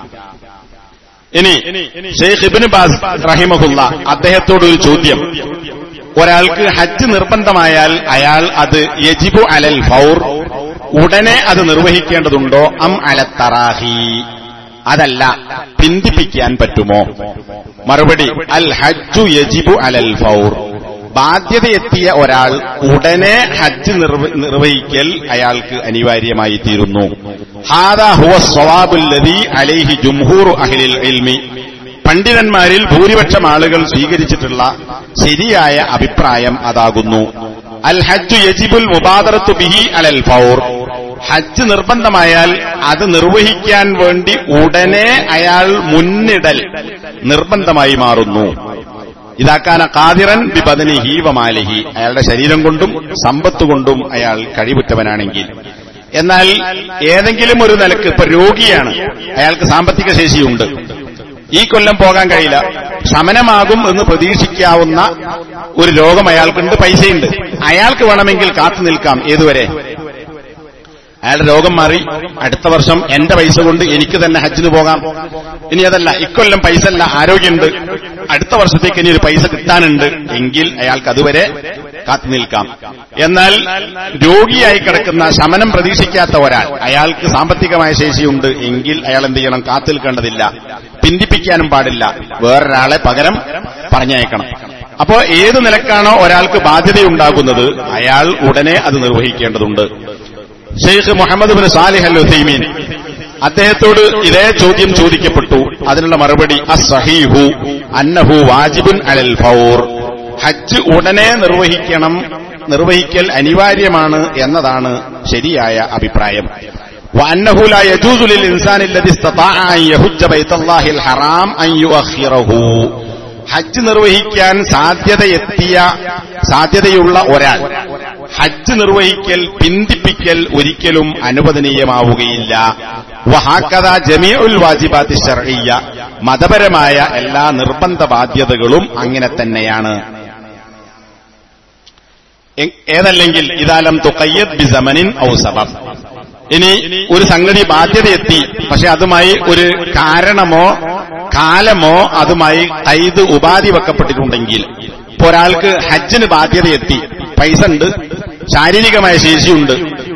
ഇനി ഷെയ്ഖ് ഇബിന് ബാസ് റഹിമഹുല്ല അദ്ദേഹത്തോട് ഒരു ചോദ്യം ഒരാൾക്ക് ഹജ്ജ് നിർബന്ധമായാൽ അയാൾ അത് യജിബു അലൽ ഫൗർ ഉടനെ അത് നിർവഹിക്കേണ്ടതുണ്ടോ അം അലത്തറാഹി അതല്ല പിന്തിപ്പിക്കാൻ പറ്റുമോ മറുപടി അൽ ഹജ്ജു യജിബു അലൽ ഫൗർ ബാധ്യതയെത്തിയ ഒരാൾ ഉടനെ ഹജ്ജ് നിർവഹിക്കൽ അയാൾക്ക് അനിവാര്യമായി തീരുന്നു ഹാദാ ഹുവ സ്വവാബുല്ലതി അലൈഹി ജുംഹൂർ അഹ്ലിൽ ഇൽമി പണ്ഡിതന്മാരിൽ ഭൂരിപക്ഷം ആളുകൾ സ്വീകരിച്ചിട്ടുള്ള ശരിയായ അഭിപ്രായം അതാകുന്നു അൽ ഹജ്ജു യജിബുൽ മുബാദറത്തു ബിഹി അലൽ ഫൗർ ഹജ്ജ് നിർബന്ധമായാൽ അത് നിർവഹിക്കാൻ വേണ്ടി ഉടനെ അയാൾ മുന്നിടൽ നിർബന്ധമായി മാറുന്നു ഇതാക്കാന കാതിറൻ ബിബദനി ഹീവമാലിഹി അയാളുടെ ശരീരം കൊണ്ടും സമ്പത്ത് കൊണ്ടും അയാൾ കഴിവുറ്റവനാണെങ്കിൽ എന്നാൽ ഏതെങ്കിലും ഒരു നിലക്ക് ഇപ്പൊ രോഗിയാണ് അയാൾക്ക് സാമ്പത്തിക ശേഷിയുണ്ട് ഈ കൊല്ലം പോകാൻ കഴിയില്ല ശമനമാകും എന്ന് പ്രതീക്ഷിക്കാവുന്ന ഒരു രോഗം അയാൾക്കുണ്ട് പൈസയുണ്ട് അയാൾക്ക് വേണമെങ്കിൽ കാത്തു നിൽക്കാം ഏതുവരെ അയാളുടെ രോഗം മാറി അടുത്ത വർഷം എന്റെ പൈസ കൊണ്ട് എനിക്ക് തന്നെ ഹജ്ജിന് പോകാം ഇനി അതല്ല ഇക്കൊല്ലം പൈസ അല്ല ആരോഗ്യമുണ്ട് അടുത്ത വർഷത്തേക്ക് ഇനി ഒരു പൈസ കിട്ടാനുണ്ട് എങ്കിൽ അയാൾക്ക് അതുവരെ കാത്തു നിൽക്കാം എന്നാൽ രോഗിയായി കിടക്കുന്ന ശമനം പ്രതീക്ഷിക്കാത്ത ഒരാൾ അയാൾക്ക് സാമ്പത്തികമായ ശേഷിയുണ്ട് എങ്കിൽ അയാൾ എന്ത് ചെയ്യണം കാത്തു നിൽക്കേണ്ടതില്ല പിന്തിപ്പിക്കാനും പാടില്ല വേറൊരാളെ പകരം പറഞ്ഞയക്കണം അപ്പോ ഏത് നിലക്കാണോ ഒരാൾക്ക് ബാധ്യതയുണ്ടാകുന്നത് അയാൾ ഉടനെ അത് നിർവഹിക്കേണ്ടതുണ്ട് Sheikh Muhammad bin Salih al Uthaymeen അദ്ദേഹത്തോട് ഇതേ ചോദ്യം ചോദിക്കപ്പെട്ടു അതിനുള്ള മറുപടി അസഹീഹു അന്നഹു വാജിബുൻ അലൽ ഫൗർ ഹജ്ജ് ഉടനെ നിർവഹിക്കണം നിർവഹിക്കൽ അനിവാര്യമാണ് എന്നതാണ് ശരിയായ അഭിപ്രായം وأنه لا يجوز للإنسان الذي استطاع أن يحج بيت الله الحرام أن يؤخره ഹജ്ജ് നിർവഹിക്കാൻ സാധ്യതയെത്തിയ സാധ്യതയുള്ള ഒരാൾ ഹജ്ജ് നിർവഹിക്കൽ പിന്തിപ്പിക്കൽ ഒരിക്കലും അനുവദനീയമാവുകയില്ല വഹാക്കഥ ജമീഉൽ വാജിബാത്തി ഷർഇയ്യ മതപരമായ എല്ലാ നിർബന്ധ ബാധ്യതകളും അങ്ങനെ തന്നെയാണ് എ- ഏതല്ലെങ്കിൽ ഇതാലം തുക്കയ്യത് ബിസമനിൻ ഔ സബബ് ഇനി ഒരു സംഗതി ബാധ്യതയെത്തി പക്ഷെ അതുമായി ഒരു കാരണമോ കാലമോ അതുമായി കൈത് ഉപാധി വെക്കപ്പെട്ടിട്ടുണ്ടെങ്കിൽ ഇപ്പൊ ഒരാൾക്ക് ഹജ്ജിന് ബാധ്യതയെത്തി പൈസ ഉണ്ട് ശാരീരികമായ ശേഷിയുണ്ട്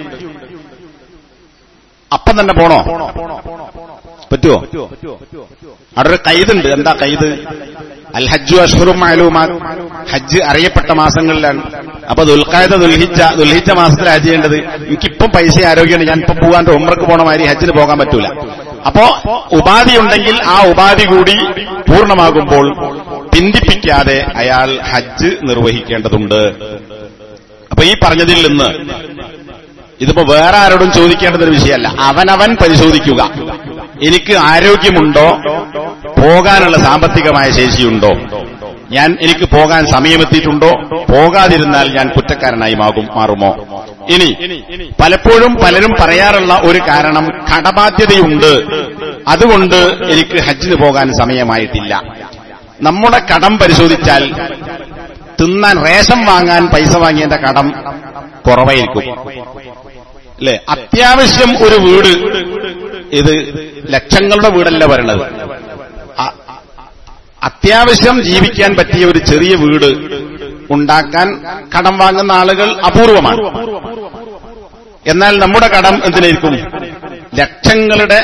അപ്പം തന്നെ പോണോ പറ്റുമോ അവിടെ ഒരു കൈതുണ്ട് എന്താ കൈത് അൽ ഹജ്ജു അഷ്ഹറും മാലൂമാ ഹജ്ജ് അറിയപ്പെട്ട മാസങ്ങളിലാണ് അപ്പൊ ദുൽഖായത ദുൽഹിജ ദുൽഹിജ മാസത്തിൽ ഹജ്ജ് ചെയ്യേണ്ടത് എനിക്കിപ്പം പൈസ ആരോഗ്യമുണ്ട് ഞാൻ ഇപ്പം പോകാൻ ഉമ്രക്ക് പോണ മാതിരി ഹജ്ജിന് പോകാൻ പറ്റൂല അപ്പോ ഉപാധി ഉണ്ടെങ്കിൽ ആ ഉപാധി കൂടി പൂർണ്ണമാകുമ്പോൾ പിന്തിപ്പിക്കാതെ അയാൾ ഹജ്ജ് നിർവഹിക്കേണ്ടതുണ്ട് അപ്പൊ ഈ പറഞ്ഞതിൽ നിന്ന് ഇതിപ്പോ വേറെ ആരോടും ചോദിക്കേണ്ടത് ഒരു വിഷയമല്ല അവനവൻ പരിശോധിക്കുക എനിക്ക് ആരോഗ്യമുണ്ടോ പോകാനുള്ള സാമ്പത്തികമായ ശേഷിയുണ്ടോ ഞാൻ എനിക്ക് പോകാൻ സമയമെത്തിയിട്ടുണ്ടോ പോകാതിരുന്നാൽ ഞാൻ കുറ്റക്കാരനായി മാകും മാറുമോ ഇനി പലപ്പോഴും പലരും പറയാറുള്ള ഒരു കാരണം കടബാധ്യതയുണ്ട് അതുകൊണ്ട് എനിക്ക് ഹജ്ജിന് പോകാൻ സമയമായിട്ടില്ല നമ്മുടെ കടം പരിശോധിച്ചാൽ തിന്നാൻ റേഷൻ വാങ്ങാൻ പൈസ വാങ്ങിയതിന്റെ കടം കുറവായിരിക്കും അല്ലെ അത്യാവശ്യം ഒരു വീട് ഇത് ലക്ഷങ്ങളുടെ വീടല്ല പറയണത് അ- അത്യാവശ്യം ജീവിക്കാൻ പറ്റിയ ഒരു ചെറിയ വീട് ഉണ്ടാക്കാൻ കടം വാങ്ങുന്ന ആളുകൾ അപൂർവമാണ് എന്നാൽ നമ്മുടെ കടം എന്തിനായിരിക്കും ലക്ഷങ്ങളുടെ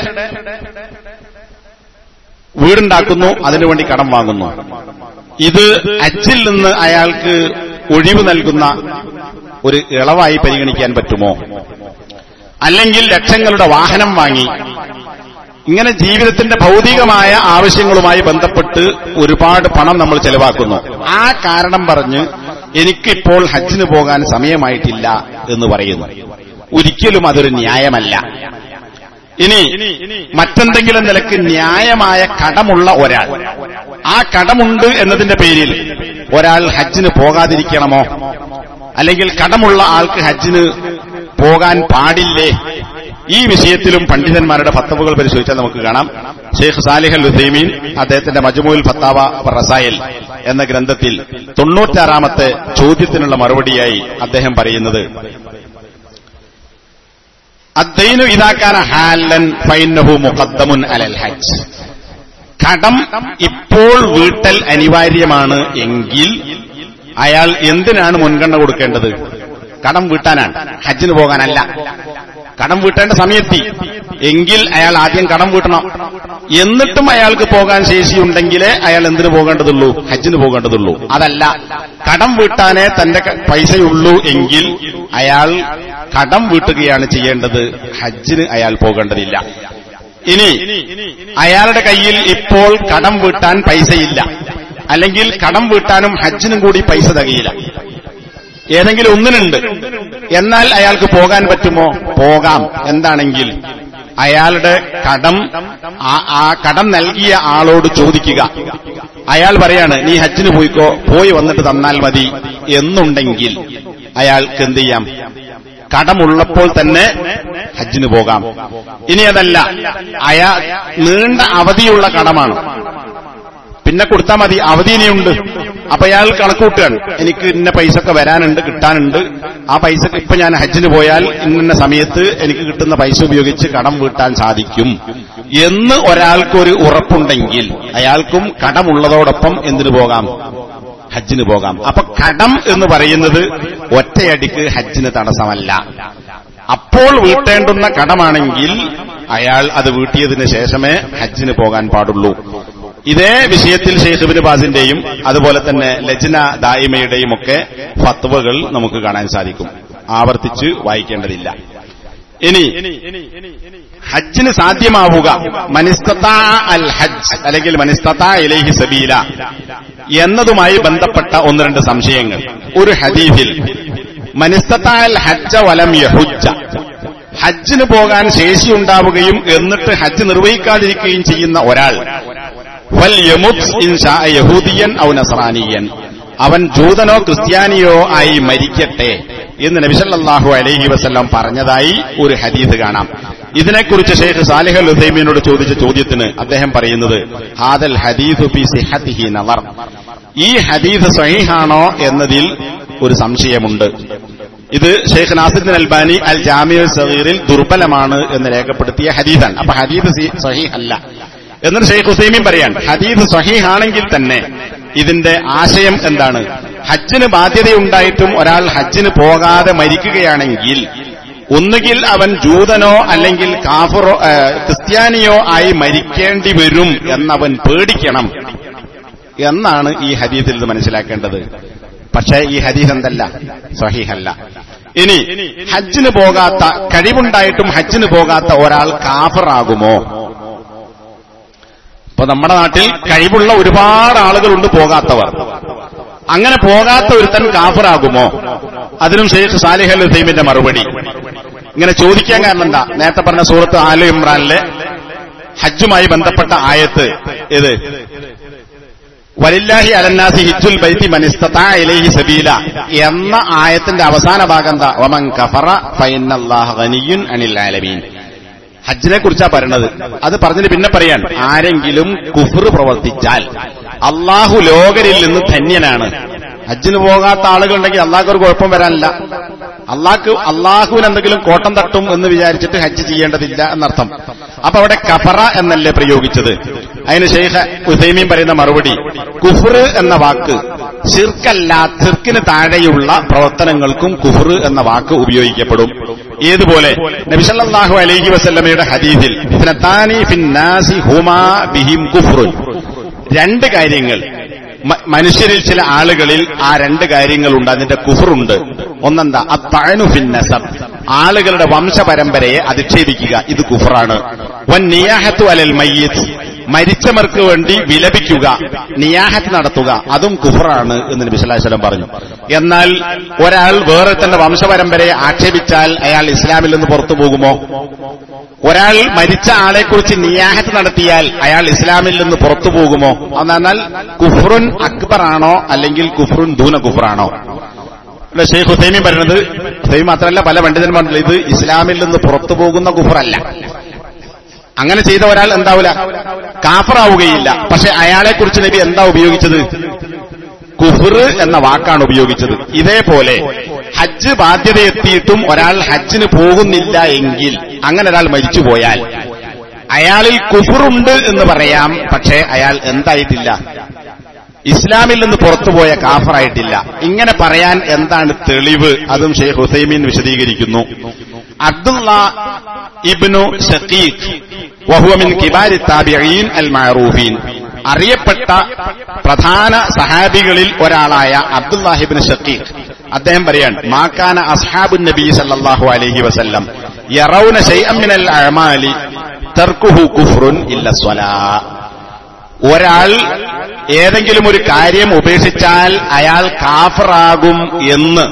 വീടുണ്ടാക്കുന്നു അതിനുവേണ്ടി കടം വാങ്ങുന്നു ഇത് അച്ചിൽ നിന്ന് അയാൾക്ക് ഒഴിവ് നൽകുന്ന ഒരു ഇളവായി പരിഗണിക്കാൻ പറ്റുമോ അല്ലെങ്കിൽ ലക്ഷങ്ങളുടെ വാഹനം വാങ്ങി ഇങ്ങനെ ജീവിതത്തിന്റെ ഭൗതികമായ ആവശ്യങ്ങളുമായി ബന്ധപ്പെട്ട് ഒരുപാട് പണം നമ്മൾ ചെലവാക്കുന്നു ആ കാരണം പറഞ്ഞ് എനിക്കിപ്പോൾ ഹജ്ജിന് പോകാൻ സമയമായിട്ടില്ല എന്ന് പറയുന്നു ഒരിക്കലും അതൊരു ന്യായമല്ല ഇനി മറ്റെന്തെങ്കിലും നിലക്ക് ന്യായമായ കടമുള്ള ഒരാൾ ആ കടമുണ്ട് എന്നതിന്റെ പേരിൽ ഒരാൾ ഹജ്ജിന് പോകാതിരിക്കണമോ അല്ലെങ്കിൽ കടമുള്ള ആൾക്ക് ഹജ്ജിന് പോകാൻ പാടില്ലേ ഈ വിഷയത്തിലും പണ്ഡിതന്മാരുടെ ഫത്തവുകൾ പരിശോധിച്ചാൽ നമുക്ക് കാണാം ഷെയ്ഖ് സാലിഹ് അൽ ഉസൈമീൻ അദ്ദേഹത്തിന്റെ മജ്മുൽ ഫത്താവ റസായൽ എന്ന ഗ്രന്ഥത്തിൽ തൊണ്ണൂറ്റാറാമത്തെ ചോദ്യത്തിനുള്ള മറുപടിയായി അദ്ദേഹം പറയുന്നത് അദ്ദൈനു ഇതാക്കാന ഹാലൻ ഫൈനഹു മുഖദ്ദമുൻ അലൽ ഹജ്ജ് കടം ഇപ്പോൾ വീട്ടൽ അനിവാര്യമാണ് എങ്കിൽ അയാൾ എന്തിനാണ് മുൻഗണന കൊടുക്കേണ്ടത് കടം വീട്ടാനാണ് ഹജ്ജിന് പോകാനല്ല കടം വീട്ടേണ്ട സമയത്തി എങ്കിൽ അയാൾ ആദ്യം കടം വീട്ടണം എന്നിട്ടും അയാൾക്ക് പോകാൻ ശേഷിയുണ്ടെങ്കിലേ അയാൾ എന്തിനു പോകേണ്ടതുള്ളൂ ഹജ്ജിന് പോകേണ്ടതുള്ളൂ അതല്ല കടം വീട്ടാനേ തന്റെ ക- പൈസയുള്ളൂ എങ്കിൽ അയാൾ കടം വീട്ടുകയാണ് ചെയ്യേണ്ടത് ഹജ്ജിന് അയാൾ പോകേണ്ടതില്ല ഇനി അയാളുടെ കയ്യിൽ ഇപ്പോൾ കടം വീട്ടാൻ പൈസയില്ല അല്ലെങ്കിൽ കടം വീട്ടാനും ഹജ്ജിനും കൂടി പൈസ തികയില്ല ഏതെങ്കിലും ഒന്നിനുണ്ട് എന്നാൽ അയാൾക്ക് പോകാൻ പറ്റുമോ പോകാം എന്താണെങ്കിൽ അയാളുടെ കടം ആ- ആ കടം നൽകിയ ആളോട് ചോദിക്കുക അയാൾ പറയാണ് നീ ഹജ്ജിന് പോയിക്കോ പോയി വന്നിട്ട് തന്നാൽ മതി എന്നുണ്ടെങ്കിൽ അയാൾക്ക് എന്ത് ചെയ്യാം കടമുള്ളപ്പോൾ തന്നെ ഹജ്ജിന് പോകാം ഇനി അതല്ല അയാൾ നീണ്ട അവധിയുള്ള കടമാണ് പിന്നെ കൊടുത്താൽ മതി അവധി ഇനിയുണ്ട് അപ്പൊ അയാൾ കണക്കൂട്ടുകയാണ് എനിക്ക് ഇന്ന പൈസ ഒക്കെ വരാനുണ്ട് കിട്ടാനുണ്ട് ആ പൈസ ഇപ്പൊ ഞാൻ ഹജ്ജിന് പോയാൽ ഇന്ന സമയത്ത് എനിക്ക് കിട്ടുന്ന പൈസ ഉപയോഗിച്ച് കടം വീട്ടാൻ സാധിക്കും എന്ന് ഒരാൾക്കൊരു ഉറപ്പുണ്ടെങ്കിൽ അയാൾക്കും കടമുള്ളതോടൊപ്പം എന്തിനു പോകാം ഹജ്ജിന് പോകാം അപ്പൊ കടം എന്ന് പറയുന്നത് ഒറ്റയടിക്ക് ഹജ്ജിന് തടസ്സമല്ല അപ്പോൾ വീട്ടേണ്ടുന്ന കടമാണെങ്കിൽ അയാൾ അത് വീട്ടിയതിന് ശേഷമേ ഹജ്ജിന് പോകാൻ പാടുള്ളൂ ഇതേ വിഷയത്തിൽ ഷെയ്ഖ് ബാസിന്റെയും അതുപോലെ തന്നെ ലജ്ന ദായിമയുടെയും ഒക്കെ ഫത്വകൾ നമുക്ക് കാണാൻ സാധിക്കും ആവർത്തിച്ച് വായിക്കേണ്ടതില്ല ഇനി ഹജ്ജിന് സാധ്യമാവുക മനിസ്തത്താ അൽ ഹജ്ജ് അല്ലെങ്കിൽ മനിസ്തത്താ ഇലൈഹി സബീല എന്നതുമായി ബന്ധപ്പെട്ട ഒന്ന് രണ്ട് സംശയങ്ങൾ ഒരു ഹദീഫിൽ മനിസ്തത്താ അൽ ഹജ്ജ വലം യഹുജ്ജ ഹജ്ജിന് പോകാൻ ശേഷിയുണ്ടാവുകയും എന്നിട്ട് ഹജ്ജ് നിർവഹിക്കാതിരിക്കുകയും ചെയ്യുന്ന ഒരാൾ വൽ യമുത് ഇൻഷാ യഹൂദിയൻ ഔ നസ്രാനിയൻ അവൻ ജൂതനോ ക്രിസ്ത്യാനിയോ ആയി മരിക്കട്ടെ എന്ന് നബിസല്ലാഹു അലൈഹി വസ്ല്ലാം പറഞ്ഞതായി ഒരു ഹദീസ് കാണാം ഇതിനെക്കുറിച്ച് ഷെയ്ഖ് സാലിഹ് അൽ ഉസൈമീനോട് ചോദിച്ച ചോദ്യത്തിന് അദ്ദേഹം പറയുന്നത് ഹാദൽ ഹദീസ് ഫി സിഹത്തിഹി നവർ ഈ ഹദീസ് സഹീഹാണോ എന്നതിൽ ഒരു സംശയമുണ്ട് ഇത് Sheikh Nasiruddin Albani al Jami സഹീറിൽ ദുർബലമാണ് എന്ന് രേഖപ്പെടുത്തിയ ഹദീസാണ് അപ്പൊ ഹദീസ് സഹീഹ് അല്ല എന്നിട്ട് ഷെയ്ഖ് ഹുസൈമീൻ പറയാൻ ഹദീസ് സഹീഹാണെങ്കിൽ തന്നെ ഇതിന്റെ ആശയം എന്താണ് ഹജ്ജിന് ബാധ്യതയുണ്ടായിട്ടും ഒരാൾ ഹജ്ജിന് പോകാതെ മരിക്കുകയാണെങ്കിൽ ഒന്നുകിൽ അവൻ ജൂതനോ അല്ലെങ്കിൽ കാഫറോ ക്രിസ്ത്യാനിയോ ആയി മരിക്കേണ്ടി വരും എന്നവൻ പേടിക്കണം എന്നാണ് ഈ ഹദീസിൽ നിന്ന് മനസ്സിലാക്കേണ്ടത് പക്ഷേ ഈ ഹദീസ് എന്തല്ല സഹീഹല്ല ഇനി ഹജ്ജിന് പോകാത്ത കഴിവുണ്ടായിട്ടും ഹജ്ജിന് പോകാത്ത ഒരാൾ കാഫറാകുമോ ഇപ്പൊ നമ്മുടെ നാട്ടിൽ കഴിവുള്ള ഒരുപാട് ആളുകളുണ്ട് പോകാത്തവർ അങ്ങനെ പോകാത്ത ഒരുത്തൻ കാഫറാകുമോ അതിനും ഷെയ്ഖ് സാലിഹ് അൽ ഹുസൈമിന്റെ മറുപടി ഇങ്ങനെ ചോദിക്കാൻ കാരണം എന്താ നേരത്തെ പറഞ്ഞ സൂറത്ത് ആലു ഇമ്രാനിലെ ഹജ്ജുമായി ബന്ധപ്പെട്ട ആയത്ത് ഇത് വലില്ലാഹി അലന്നാസി ഹിജുൽ ബൈത്തി മനിസ്തതാ ഇലൈഹി സബീല എന്ന ആയത്തിന്റെ അവസാന ഭാഗം എന്താ വമൻ കഫറ ഫൈനല്ലാഹ ഗനിയുൻ അനിൽ ആലമീൻ ഹജ്ജിനെ കുറിച്ചാ പറയണത് അത് പറഞ്ഞിട്ട് പിന്നെ പറയാൻ ആരെങ്കിലും കുഫർ പ്രവർത്തിച്ചാൽ അള്ളാഹു ലോകരിൽ നിന്ന് ധന്യനാണ് ഹജ്ജിന് പോകാത്ത ആളുകളുണ്ടെങ്കിൽ അള്ളാഹ്ക്ക് ഒരു കുഴപ്പം വരാനില്ല അള്ളാഹ്ക്ക് അള്ളാഹുവിന് എന്തെങ്കിലും കോട്ടം തട്ടും എന്ന് വിചാരിച്ചിട്ട് ഹജ്ജ് ചെയ്യേണ്ടതില്ല എന്നർത്ഥം അപ്പൊ അവിടെ കഫറ എന്നല്ലേ പ്രയോഗിച്ചത് അതിന് ഷെയ്ഖ് ഉസൈമീൻ പറയുന്ന മറുപടി കുഫർ എന്ന വാക്ക് ഷിർക്കല്ല ഷിർക്കിന് താഴെയുള്ള പ്രവർത്തനങ്ങൾക്കും കുഫർ എന്ന വാക്ക് ഉപയോഗിക്കപ്പെടും ഏതുപോലെ നബിസല്ലാഹു അലൈഹി വസല്ലമയുടെ ഹദീസിൽ ഫിനത്താനി ഫിന്നാസി ഹുമാ ബിഹിം കുഫ്റുൻ രണ്ട് കാര്യങ്ങൾ മനുഷ്യരിൽ ചില ആളുകളിൽ ആ രണ്ട് കാര്യങ്ങളുണ്ട് അതിന്റെ കുഫറുണ്ട് ഒന്നെന്താ അത്താനു ഫിന്നസം ആളുകളുടെ വംശപരമ്പരയെ അധിക്ഷേപിക്കുക ഇത് കുഫറാണ് വൻ നിയാഹത്തു അലൽ മയ്യത്ത് മരിച്ചവർക്ക് വേണ്ടി വിലപിക്കുക നിയാഹത്ത് നടത്തുക അതും കുഫറാണ് എന്ന് നബി സ്വല്ലം പറഞ്ഞു എന്നാൽ ഒരാൾ വേറെ തന്നെ വംശപരമ്പരയെ ആക്ഷേപിച്ചാൽ അയാൾ ഇസ്ലാമിൽ നിന്ന് പുറത്തു പോകുമോ ഒരാൾ മരിച്ച ആളെക്കുറിച്ച് നിയാഹത്ത് നടത്തിയാൽ അയാൾ ഇസ്ലാമിൽ നിന്ന് പുറത്തു പോകുമോ എന്നാൽ കുഫ്റുൻ അക്ബറാണോ അല്ലെങ്കിൽ കുഫ്റുൻ ദൂന കുഫറാണോ അല്ല ഷെയ്ഖ് ഹുസൈമി പറയുന്നത് ഹുസൈമി മാത്രമല്ല പല പണ്ഡിതന്മാരും ഇത് ഇസ്ലാമിൽ നിന്ന് പുറത്തു പോകുന്ന കുഫറല്ല അങ്ങനെ ചെയ്ത ഒരാൾ എന്താവില്ല കാഫറാവുകയില്ല പക്ഷെ അയാളെക്കുറിച്ച് നബി എന്താ ഉപയോഗിച്ചത് കുഫർ എന്ന വാക്കാണ് ഉപയോഗിച്ചത് ഇതേപോലെ ഹജ്ജ് ബാധ്യതയെത്തിയിട്ടും ഒരാൾ ഹജ്ജിന് പോകുന്നില്ല എങ്കിൽ അങ്ങനെ ഒരാൾ മരിച്ചുപോയാൽ അയാളിൽ കുഫറുണ്ട് എന്ന് പറയാം പക്ഷേ അയാൾ എന്തായിട്ടില്ല ഇസ്ലാമിൽ നിന്ന് പുറത്തുപോയ കാഫറായിട്ടില്ല ഇങ്ങനെ പറയാൻ എന്താണ് തെളിവ് അതും ഷെയ്ഖ് ഹുസൈമീൻ വിശദീകരിക്കുന്നു അബ്ദുള്ള ഇബ്നു ഷക്കീഖ് വഹുവമിൻ കിബാരി താബിഈൻ അൽ മഅറൂഫീൻ അറിയപ്പെട്ട പ്രധാന സഹാബികളിൽ ഒരാളായ അബ്ദുല്ലാഹിബിൻ ഷക്കീഖ് അദ്ദേഹം പറയാൻ മാക്കാന അസ്ഹാബുൻ നബി സല്ലല്ലാഹു അലൈഹി വസല്ലം യറൗന ശൈഅൻ മിനൽ അഅമാലി തർക്കുഹു കുഫ്റുൻ ഇല്ല സ്വലാ ഒരാൾ ഏതെങ്കിലും ഒരു കാര്യം ഉപേക്ഷിച്ചാൽ അയാൾ കാഫറാകും എന്ന്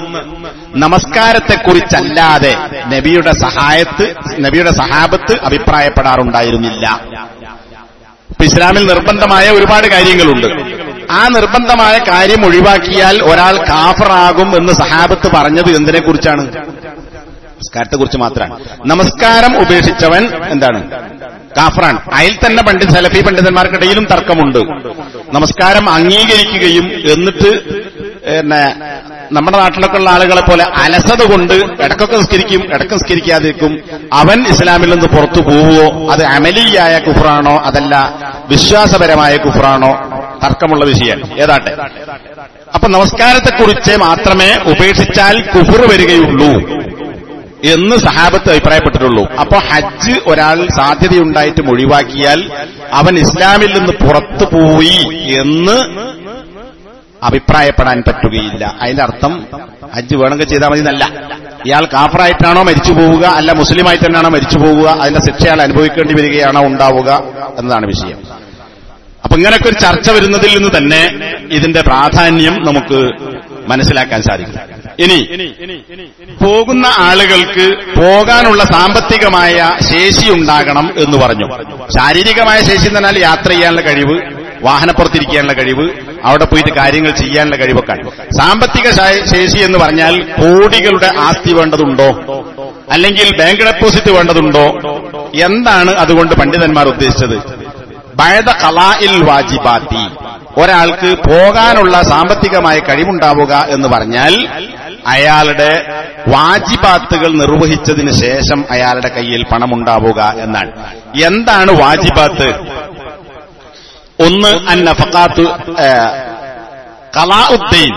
നമസ്കാരത്തെക്കുറിച്ചല്ലാതെ നബിയുടെ സഹായത്ത് നബിയുടെ സഹാബത്ത് അഭിപ്രായപ്പെടാറുണ്ടായിരുന്നില്ല ഇപ്പൊ ഇസ്ലാമിൽ നിർബന്ധമായ ഒരുപാട് കാര്യങ്ങളുണ്ട് ആ നിർബന്ധമായ കാര്യം ഒഴിവാക്കിയാൽ ഒരാൾ കാഫറാകും എന്ന് സഹാബത്ത് പറഞ്ഞത് എന്തിനെ കുറിച്ചാണ് നമസ്കാരത്തെ കുറിച്ച് മാത്രമാണ് നമസ്കാരം ഉപേക്ഷിച്ചവൻ എന്താണ് കാഫറാണ് അതിൽ തന്നെ പണ്ഡിത് സലഫി പണ്ഡിതന്മാർക്കിടയിലും തർക്കമുണ്ട് നമസ്കാരം അംഗീകരിക്കുകയും എന്നിട്ട് പിന്നെ നമ്മുടെ നാട്ടിലൊക്കെ ഉള്ള ആളുകളെ പോലെ അലസത കൊണ്ട് ഇടക്കൊക്കെ നിസ്കരിക്കും ഇടക്ക് നിസ്കരിക്കാതിരിക്കും അവൻ ഇസ്ലാമിൽ നിന്ന് പുറത്തു പോവുകയോ അത് അമലിയായ കുഫറാണോ അതല്ല വിശ്വാസപരമായ കുഫറാണോ തർക്കമുള്ള വിഷയം ഏതാട്ടെ അപ്പൊ നമസ്കാരത്തെക്കുറിച്ച് മാത്രമേ ഉപേക്ഷിച്ചാൽ കുഫർ വരികയുള്ളൂ എന്ന് സഹാബത്ത് അഭിപ്രായപ്പെട്ടിട്ടുള്ളൂ അപ്പൊ ഹജ്ജ് ഒരാൾ സാധ്യതയുണ്ടായിട്ട് ഒഴിവാക്കിയാൽ അവൻ ഇസ്ലാമിൽ നിന്ന് പുറത്തു പോയി എന്ന് അഭിപ്രായപ്പെടാൻ പറ്റുകയില്ല അതിന്റെ അർത്ഥം ഹജ്ജ് വേണമെങ്കിൽ ചെയ്താൽ മതി എന്നല്ല ഇയാൾ കാഫറായിട്ടാണോ മരിച്ചു പോവുക അല്ല മുസ്ലിമായിട്ട് തന്നെയാണോ മരിച്ചു പോവുക അതിന്റെ ശിക്ഷ അയാൾ അനുഭവിക്കേണ്ടി വരികയാണോ ഉണ്ടാവുക എന്നതാണ് വിഷയം അപ്പൊ ഇങ്ങനൊക്കെ ഒരു ചർച്ച വരുന്നതിൽ നിന്ന് തന്നെ ഇതിന്റെ പ്രാധാന്യം നമുക്ക് മനസ്സിലാക്കാൻ സാധിക്കും ഇനി പോകുന്ന ആളുകൾക്ക് പോകാനുള്ള സാമ്പത്തികമായ ശേഷി ഉണ്ടാകണം എന്ന് പറഞ്ഞു ശാരീരികമായ ശേഷി എന്ന് പറഞ്ഞാൽ യാത്ര ചെയ്യാനുള്ള കഴിവ് വാഹനപ്പുറത്തിരിക്കാനുള്ള കഴിവ് അവിടെ പോയിട്ട് കാര്യങ്ങൾ ചെയ്യാനുള്ള കഴിവൊക്കെ സാമ്പത്തിക ശാ- ശേഷി എന്ന് പറഞ്ഞാൽ കോടികളുടെ ആസ്തി വേണ്ടതുണ്ടോ അല്ലെങ്കിൽ ബാങ്ക് ഡെപ്പോസിറ്റ് വേണ്ടതുണ്ടോ എന്താണ് അതുകൊണ്ട് പണ്ഡിതന്മാർ ഉദ്ദേശിച്ചത് ബഴത കലായിൽ വാജിബാത്തി ഒരാൾക്ക് പോകാനുള്ള സാമ്പത്തികമായ കഴിവുണ്ടാവുക എന്ന് പറഞ്ഞാൽ അയാളുടെ വാജിബാത്തുകൾ നിർവഹിച്ചതിന് ശേഷം അയാളുടെ കയ്യിൽ പണമുണ്ടാവുക എന്നാണ് എന്താണ് വാജിബാത്ത് ഒന്ന് അന്നഫക്കാത്ത് കലാഉദ്ദീൻ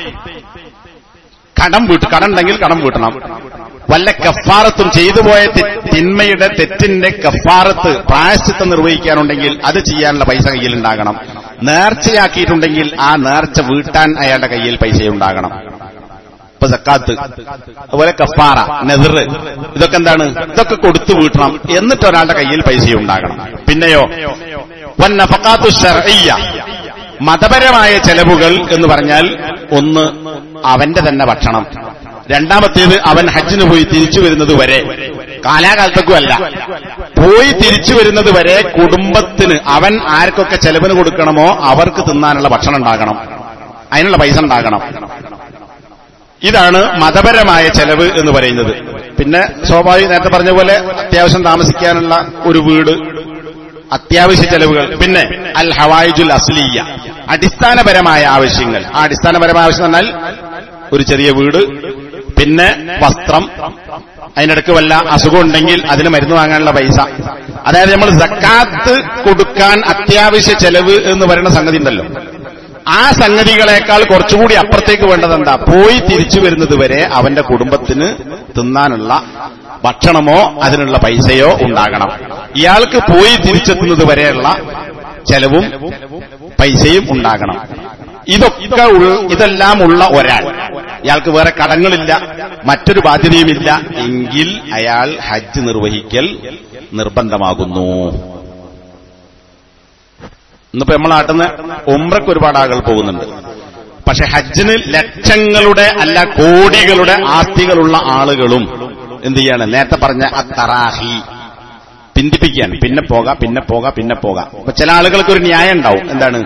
കടം വീട്ട് കടം ഉണ്ടെങ്കിൽ കടം വീട്ടണം വല്ല കഫാറത്തും ചെയ്തു പോയ തി- തിന്മയുടെ തെറ്റിന്റെ കഫാറത്ത് പ്രായശ്ചിത്തം നിർവഹിക്കാനുണ്ടെങ്കിൽ അത് ചെയ്യാനുള്ള പൈസ കയ്യിൽ ഉണ്ടാകണം നേർച്ചയാക്കിയിട്ടുണ്ടെങ്കിൽ ആ നേർച്ച വീട്ടാൻ അയാളുടെ കയ്യിൽ പൈസ ഉണ്ടാകണം ഇപ്പൊ സക്കാത്ത് അതുപോലെ കഫാറ നെതിർ ഇതൊക്കെ എന്താണ് ഇതൊക്കെ കൊടുത്തു വീട്ടണം എന്നിട്ട് ഒരാളുടെ കയ്യിൽ പൈസ ഉണ്ടാകണം പിന്നെയോ വന്നഫക്കാത്തു ഷർഇയ്യ മതപരമായ ചെലവുകൾ എന്ന് പറഞ്ഞാൽ ഒന്ന് അവന്റെ തന്നെ ഭക്ഷണം രണ്ടാമത്തേത് അവൻ ഹജ്ജിന് പോയി തിരിച്ചു വരുന്നത് വരെ കാലാകാലത്തേക്കും അല്ല പോയി തിരിച്ചു വരുന്നത് വരെ കുടുംബത്തിന് അവൻ ആർക്കൊക്കെ ചെലവിന് കൊടുക്കണമോ അവർക്ക് തിന്നാനുള്ള ഭക്ഷണം ഉണ്ടാകണം അതിനുള്ള പൈസ ഉണ്ടാകണം ഇതാണ് മതപരമായ ചെലവ് എന്ന് പറയുന്നത് പിന്നെ സ്വാഭാവിക നേരത്തെ പറഞ്ഞ പോലെ അത്യാവശ്യം താമസിക്കാനുള്ള ഒരു വീട് അത്യാവശ്യ ചെലവുകൾ പിന്നെ അൽ ഹവായിജുൽ അസ്ലിയ അടിസ്ഥാനപരമായ ആവശ്യങ്ങൾ ആ അടിസ്ഥാനപരമായ ആവശ്യം എന്ന് പറഞ്ഞാൽ ഒരു ചെറിയ വീട് പിന്നെ വസ്ത്രം അതിനിടയ്ക്ക് വല്ല അസുഖം ഉണ്ടെങ്കിൽ അതിന് മരുന്ന് വാങ്ങാനുള്ള പൈസ അതായത് നമ്മൾ സക്കാത്ത് കൊടുക്കാൻ അത്യാവശ്യ ചെലവ് എന്ന് പറയുന്ന സംഗതി ഉണ്ടല്ലോ ആ സംഗതികളെക്കാൾ കുറച്ചുകൂടി അപ്പുറത്തേക്ക് വേണ്ടത് എന്താ പോയി തിരിച്ചു വരുന്നത് വരെ അവന്റെ കുടുംബത്തിന് തിന്നാനുള്ള ഭക്ഷണമോ അതിനുള്ള പൈസയോ ഉണ്ടാകണം ഇയാൾക്ക് പോയി തിരിച്ചെത്തുന്നത് വരെയുള്ള ചെലവും പൈസയും ഉണ്ടാകണം ഇതൊക്കെ ഉൾ- ഇതെല്ലാം ഉള്ള ഒരാൾ ഇയാൾക്ക് വേറെ കടങ്ങളില്ല മറ്റൊരു ബാധ്യതയുമില്ല എങ്കിൽ അയാൾ ഹജ്ജ് നിർവഹിക്കൽ നിർബന്ധമാകുന്നു ഇന്നിപ്പോ നമ്മളെ നാട്ടിൽ നിന്ന് ഉമ്രക്ക് ഒരുപാട് ആളുകൾ പോകുന്നുണ്ട് പക്ഷെ ഹജ്ജിന് ലക്ഷങ്ങളുടെ അല്ല കോടികളുടെ ആസ്തികളുള്ള ആളുകളും എന്ത് ചെയ്യാണ് നേരത്തെ പറഞ്ഞ അത്തറാഹി പിന്തിപ്പിക്കാൻ പിന്നെ പോകാം പിന്നെ പോകാം പിന്നെ പോകാം അപ്പൊ ചില ആളുകൾക്ക് ഒരു ന്യായം ഉണ്ടാവും എന്താണ്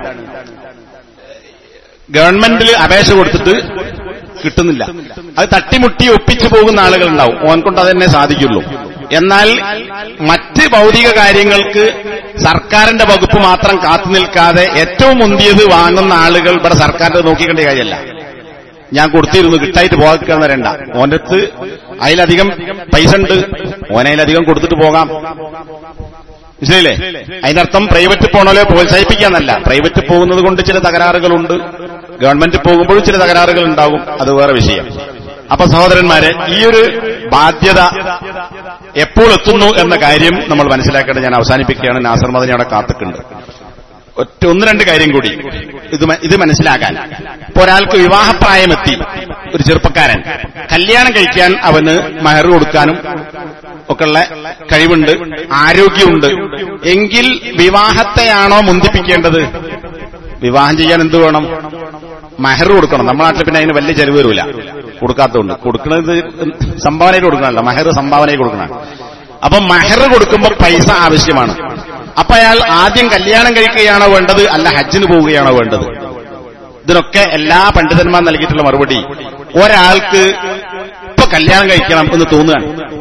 ഗവൺമെന്റിൽ അപേക്ഷ കൊടുത്തിട്ട് കിട്ടുന്നില്ല അത് തട്ടിമുട്ടി ഒപ്പിച്ചു പോകുന്ന ആളുകൾ ഉണ്ടാവും ഓൻ കൊണ്ട് അതന്നെ സാധിക്കുള്ളൂ എന്നാൽ മറ്റ് ഭൗതിക കാര്യങ്ങൾക്ക് സർക്കാരിന്റെ വകുപ്പ് മാത്രം കാത്തു നിൽക്കാതെ ഏറ്റവും മുന്തിയത് വാങ്ങുന്ന ആളുകൾ ഇവിടെ സർക്കാരിന്റെ നോക്കിക്കേണ്ട കാര്യമല്ല ഞാൻ കൊടുത്തിരുന്നു കിട്ടായിട്ട് പോകാൻ വരണ്ട ഓന്റെ അടുത്ത് അതിലധികം പൈസ ഉണ്ട് ഓനതിലധികം കൊടുത്തിട്ട് പോകാം മനസ്സിലായില്ലേ അതിനർത്ഥം പ്രൈവറ്റ് പോണോലെ പ്രോത്സാഹിപ്പിക്കാന്നല്ല പ്രൈവറ്റ് പോകുന്നത് കൊണ്ട് ചില തകരാറുകളുണ്ട് ഗവൺമെന്റ് പോകുമ്പോഴും ചില തകരാറുകൾ ഉണ്ടാകും അത് വേറെ വിഷയം അപ്പൊ സഹോദരന്മാരെ ഈ ഒരു ബാധ്യത എപ്പോൾ എത്തുന്നു എന്ന കാര്യം നമ്മൾ മനസ്സിലാക്കേണ്ടത് ഞാൻ അവസാനിപ്പിക്കുകയാണ് നാസർ മദനി അവിടെ കാത്തിക്കുണ്ട് ഒറ്റ ഒന്ന് രണ്ട് കാര്യം കൂടി ഇത് മ- ഇത് മനസ്സിലാക്കാൻ ഇപ്പൊ ഒരാൾക്ക് വിവാഹപ്രായമെത്തി ഒരു ചെറുപ്പക്കാരൻ കല്യാണം കഴിക്കാൻ അവന് മഹർ കൊടുക്കാനും ഒക്കെയുള്ള കഴിവുണ്ട് ആരോഗ്യമുണ്ട് എങ്കിൽ വിവാഹത്തെയാണോ മുന്തിപ്പിക്കേണ്ടത് വിവാഹം ചെയ്യാൻ എന്ത് വേണം മഹർ കൊടുക്കണം നമ്മുടെ നാട്ടിൽ പിന്നെ അതിന് വലിയ ചെലവ് വരില്ല കൊടുക്കാത്തതുകൊണ്ട് കൊടുക്കുന്നത് സംഭാവനയിൽ കൊടുക്കണമല്ല മഹർ സംഭാവനയിൽ കൊടുക്കണം അപ്പൊ മഹർ കൊടുക്കുമ്പോൾ പൈസ ആവശ്യമാണ് അപ്പൊ അയാൾ ആദ്യം കല്യാണം കഴിക്കുകയാണോ വേണ്ടത് അല്ല ഹജ്ജിന് പോവുകയാണോ വേണ്ടത് ഇതിനൊക്കെ എല്ലാ പണ്ഡിതന്മാർ നൽകിയിട്ടുള്ള മറുപടി ഒരാൾക്ക് ഇപ്പൊ കല്യാണം കഴിക്കണം എന്ന് തോന്നുകയാണ്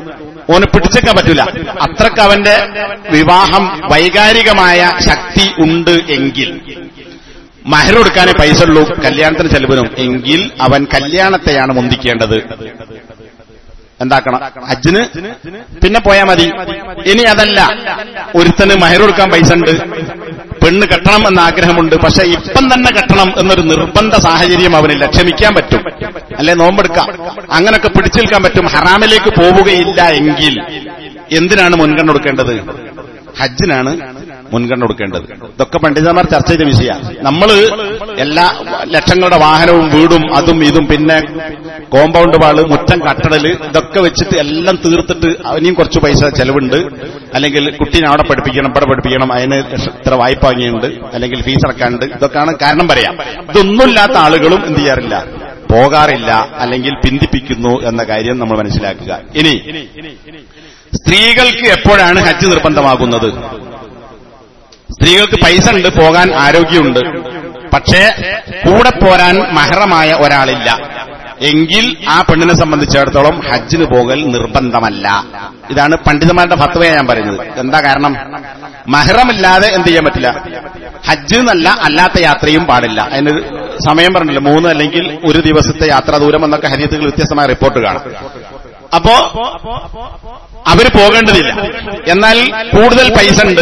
ഓന് പിടിച്ചേക്കാൻ പറ്റൂല അത്രക്ക് അവന്റെ വിവാഹം വൈകാരികമായ ശക്തി ഉണ്ട് എങ്കിൽ മഹർ കൊടുക്കാനേ പൈസ ഉള്ളൂ കല്യാണത്തിന് ചെലവിനും എങ്കിൽ അവൻ കല്യാണത്തെയാണ് മുന്തിക്കേണ്ടത് എന്താക്കണം ഹജ്ജിന് പിന്നെ പോയാ മതി ഇനി അതല്ല ഒരുത്തന് മഹർ കൊടുക്കാൻ പൈസ ഉണ്ട് പെണ്ണ് കെട്ടണം എന്ന ആഗ്രഹമുണ്ട് പക്ഷെ ഇപ്പം തന്നെ കെട്ടണം എന്നൊരു നിർബന്ധ സാഹചര്യം അവനില്ല ക്ഷമിക്കാൻ പറ്റും അല്ലെ നോമ്പെടുക്കാം അങ്ങനൊക്കെ പിടിച്ചു നിൽക്കാൻ പറ്റും ഹറാമിലേക്ക് പോവുകയില്ല എങ്കിൽ എന്തിനാണ് മുൻഗണന കൊടുക്കേണ്ടത് ഹജ്ജിനാണ് മുൻഗണന കൊടുക്കേണ്ടത് ഇതൊക്കെ പണ്ഡിതന്മാർ ചർച്ച ചെയ്ത വിഷയമാണ് നമ്മൾ എല്ലാ ലക്ഷങ്ങളുടെ വാഹനവും വീടും അതും ഇതും പിന്നെ കോമ്പൗണ്ട് വാള് മുറ്റം കട്ടടല് ഇതൊക്കെ വെച്ചിട്ട് എല്ലാം തീർത്തിട്ട് അവനെയും കുറച്ച് പൈസ ചെലവുണ്ട് അല്ലെങ്കിൽ കുട്ടീനെ അവിടെ പഠിപ്പിക്കണം ഇവിടെ പഠിപ്പിക്കണം അതിന് ഇത്ര വായ്പ വാങ്ങിയുണ്ട് അല്ലെങ്കിൽ ഫീസ് അടക്കാനുണ്ട് ഇതൊക്കെയാണ് കാരണം പറയാം ഇതൊന്നുമില്ലാത്ത ആളുകളും എന്ത് ചെയ്യാറില്ല പോകാറില്ല അല്ലെങ്കിൽ പിന്തിപ്പിക്കുന്നു എന്ന കാര്യം നമ്മൾ മനസ്സിലാക്കുക ഇനി സ്ത്രീകൾക്ക് എപ്പോഴാണ് ഹജ്ജ് നിർബന്ധമാകുന്നത് സ്ത്രീകൾക്ക് പൈസ ഉണ്ട് പോകാൻ ആരോഗ്യമുണ്ട് പക്ഷേ കൂടെ പോരാൻ മഹറമായ ഒരാളില്ല എങ്കിൽ ആ പെണ്ണിനെ സംബന്ധിച്ചിടത്തോളം ഹജ്ജിന് പോകൽ നിർബന്ധമല്ല ഇതാണ് പണ്ഡിതന്മാരുടെ ഫത്വയെ ഞാൻ പറയുന്നത് എന്താ കാരണം മഹറമില്ലാതെ എന്ത് ചെയ്യാൻ പറ്റില്ല ഹജ്ജ് എന്നല്ല അല്ലാത്ത യാത്രയും പാടില്ല അതിന് സമയം പറഞ്ഞില്ല മൂന്ന് അല്ലെങ്കിൽ ഒരു ദിവസത്തെ യാത്രാ ദൂരം എന്നൊക്കെ ഹരിയത്തുകൾ വ്യത്യസ്തമായ റിപ്പോർട്ട് കാണാം അപ്പോ അവര് പോകേണ്ടതില്ല എന്നാൽ കൂടുതൽ പൈസ ഉണ്ട്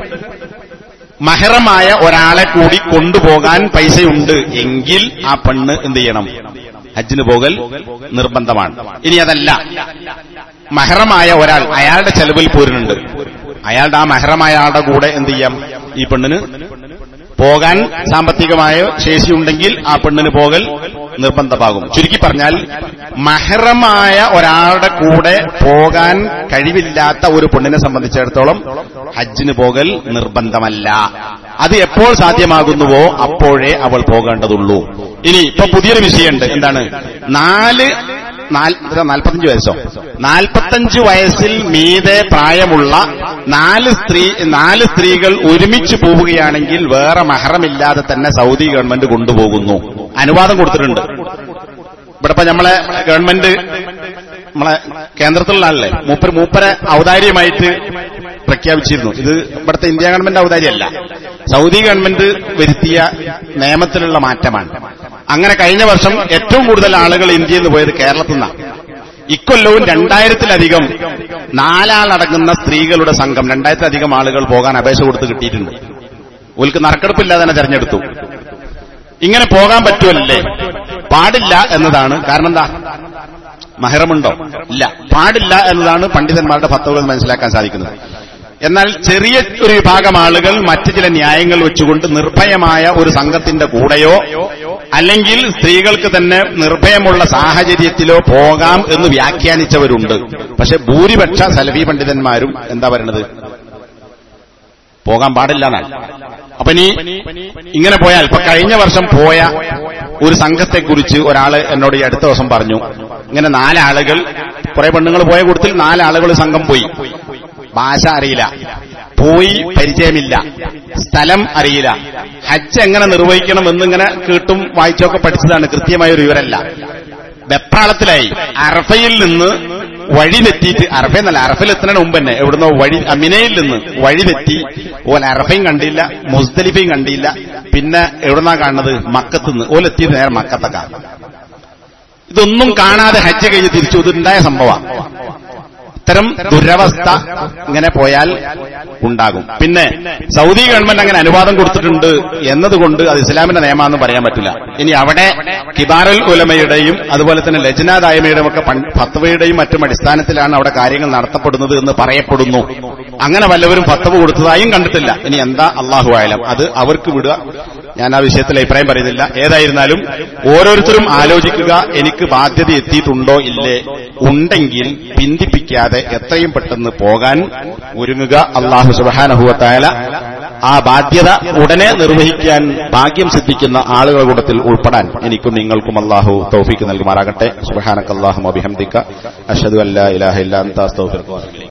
മഹറമായ ഒരാളെ കൂടി കൊണ്ടുപോകാൻ പൈസയുണ്ട് എങ്കിൽ ആ പെണ്ണ് എന്ത് ചെയ്യണം ഹജ്ജിന് പോകൽ നിർബന്ധമാണ് ഇനി അതല്ല മഹറമായ ഒരാൾ അയാളുടെ ചെലവിൽ പോരുന്നുണ്ട് അയാളുടെ ആ മഹറമായ ആളുടെ കൂടെ എന്ത് ചെയ്യാം ഈ പെണ്ണിന് പോകാൻ സാമ്പത്തികമായ ശേഷിയുണ്ടെങ്കിൽ ആ പെണ്ണിന് പോകൽ നിർബന്ധമാകും ചുരുക്കി പറഞ്ഞാൽ മഹറമായ ഒരാളുടെ കൂടെ പോകാൻ കഴിവില്ലാത്ത ഒരു പെണ്ണിനെ സംബന്ധിച്ചിടത്തോളം ഹജ്ജിന് പോകൽ നിർബന്ധമല്ല അത് എപ്പോൾ സാധ്യമാകുന്നുവോ അപ്പോഴേ അവൾ പോകേണ്ടതുള്ളൂ ഇനി ഇപ്പൊ പുതിയൊരു വിഷയമുണ്ട് എന്താണ് നാല് നാൽപ്പത്തഞ്ച് വയസ്സോ നാൽപ്പത്തഞ്ച് വയസ്സിൽ മീതെ പ്രായമുള്ള നാല് സ്ത്രീ നാല് സ്ത്രീകൾ ഒരുമിച്ച് പോവുകയാണെങ്കിൽ വേറെ മഹറമില്ലാതെ തന്നെ സൗദി ഗവൺമെന്റ് കൊണ്ടുപോകുന്നു അനുവാദം കൊടുത്തിട്ടുണ്ട് ഇവിടെ ഇപ്പൊ നമ്മളെ ഗവൺമെന്റ് നമ്മളെ കേന്ദ്രത്തിലുള്ള ആളല്ലേ മൂപ്പർ മൂപ്പരെ ഔദാര്യമായിട്ട് പ്രഖ്യാപിച്ചിരുന്നു ഇത് ഇവിടുത്തെ ഇന്ത്യ ഗവൺമെന്റ് ഔദാര്യമല്ല സൗദി ഗവൺമെന്റ് വരുത്തിയ നിയമത്തിലുള്ള മാറ്റമാണ് അങ്ങനെ കഴിഞ്ഞ വർഷം ഏറ്റവും കൂടുതൽ ആളുകൾ ഇന്ത്യയിൽ നിന്ന് പോയത് കേരളത്തിൽ നിന്നാണ് ഇക്കൊല്ലവും രണ്ടായിരത്തിലധികം നാലാളടങ്ങുന്ന സ്ത്രീകളുടെ സംഘം രണ്ടായിരത്തിലധികം ആളുകൾ പോകാൻ അപേക്ഷ കൊടുത്ത് കിട്ടിയിട്ടുണ്ട് ഓൽക്ക് നറുക്കെടുപ്പില്ലാതെ തന്നെ തെരഞ്ഞെടുത്തു ഇങ്ങനെ പോകാൻ പറ്റുമല്ലേ പാടില്ല എന്നതാണ് കാരണം എന്താ മഹറമുണ്ടോ ഇല്ല പാടില്ല എന്നതാണ് പണ്ഡിതന്മാരുടെ ഫത്തവുകൾ മനസ്സിലാക്കാൻ സാധിക്കുന്നത് എന്നാൽ ചെറിയ ഒരു വിഭാഗം ആളുകൾ മറ്റു ചില ന്യായങ്ങൾ വെച്ചുകൊണ്ട് നിർഭയമായ ഒരു സംഘത്തിന്റെ കൂടെയോ അല്ലെങ്കിൽ സ്ത്രീകൾക്ക് തന്നെ നിർഭയമുള്ള സാഹചര്യത്തിലോ പോകാം എന്ന് വ്യാഖ്യാനിച്ചവരുണ്ട് പക്ഷെ ഭൂരിപക്ഷ സലഫി പണ്ഡിതന്മാരും എന്താ പറയണത് പോകാൻ പാടില്ല എന്നാണ് അപ്പൊ ഇനി ഇങ്ങനെ പോയാൽ ഇപ്പൊ കഴിഞ്ഞ വർഷം പോയ ഒരു സംഘത്തെക്കുറിച്ച് ഒരാള് എന്നോട് ഈ അടുത്ത ദിവസം പറഞ്ഞു ഇങ്ങനെ നാലാളുകൾ കുറെ പെണ്ണുങ്ങൾ പോയ കൂട്ടത്തിൽ നാലാളുകൾ സംഘം പോയി ഭാഷ അറിയില്ല പോയി പരിചയമില്ല സ്ഥലം അറിയില്ല ഹജ്ജ് എങ്ങനെ നിർവഹിക്കണം എന്നിങ്ങനെ കേട്ടും വായിച്ചൊക്കെ പഠിച്ചതാണ് കൃത്യമായ ഒരു വിവരമല്ല വെപ്രാളത്തിലായി അറഫയിൽ നിന്ന് വഴി തെറ്റിയിട്ട് അറഫ എന്നല്ല അറഫയിൽ എത്തുന്നതിന് മുമ്പ് തന്നെ എവിടുന്നോ വഴി അമിനയിൽ നിന്ന് വഴി തെറ്റി ഓൻ അറഫയും കണ്ടില്ല മുസ്ദലിഫയും കണ്ടില്ല പിന്നെ എവിടുന്നാ കാണുന്നത് മക്കത്തുനിന്ന് ഓലെത്തിയത് നേരെ മക്കത്തൊക്കെ ഇതൊന്നും കാണാതെ ഹജ്ജ് കഴിഞ്ഞ് തിരിച്ചു ഇതുണ്ടായ സംഭവമാണ് ഇത്തരം ദുരവസ്ഥ ഇങ്ങനെ പോയാൽ ഉണ്ടാകും പിന്നെ സൗദി ഗവൺമെന്റ് അങ്ങനെ അനുവാദം കൊടുത്തിട്ടുണ്ട് എന്നതുകൊണ്ട് അത് ഇസ്ലാമിന്റെ നിയമാണെന്ന് പറയാൻ പറ്റില്ല ഇനി അവിടെ കിബാറുൽ ഉലമയുടെയും അതുപോലെ തന്നെ ലജ്ന ദായമയുടെയും ഒക്കെ ഫത്വയുടെയും മറ്റും അടിസ്ഥാനത്തിലാണ് അവിടെ കാര്യങ്ങൾ നടത്തപ്പെടുന്നത് എന്ന് പറയപ്പെടുന്നു അങ്ങനെ വല്ലവരും ഫത്തവ് കൊടുത്തതായും കണ്ടിട്ടില്ല ഇനി എന്താ അള്ളാഹു ആയാലും അത് അവർക്ക് വിടുക ഞാൻ ആ വിഷയത്തിൽ അഭിപ്രായം പറയുന്നില്ല ഏതായിരുന്നാലും ഓരോരുത്തരും ആലോചിക്കുക എനിക്ക് ബാധ്യത എത്തിയിട്ടുണ്ടോ ഇല്ലേ ഉണ്ടെങ്കിൽ പിന്തിപ്പിക്കാതെ എത്രയും പെട്ടെന്ന് പോകാൻ ഒരുങ്ങുക അള്ളാഹു സുബാനഹുവത്തായ ആ ബാധ്യത ഉടനെ നിർവഹിക്കാൻ ഭാഗ്യം സിദ്ധിക്കുന്ന ആളുകളുടെ കൂട്ടത്തിൽ ഉൾപ്പെടാൻ എനിക്കും നിങ്ങൾക്കും അള്ളാഹു തൗഫീക്ക് നൽകുമാറാകട്ടെ സുബഹാനക്ക് അള്ളാഹു അഭിഹംദിക്ക അഷദു അല്ലാ ഇലാഹ ഇല്ലാ അന്ത അസ്തഗ്ഫിറുക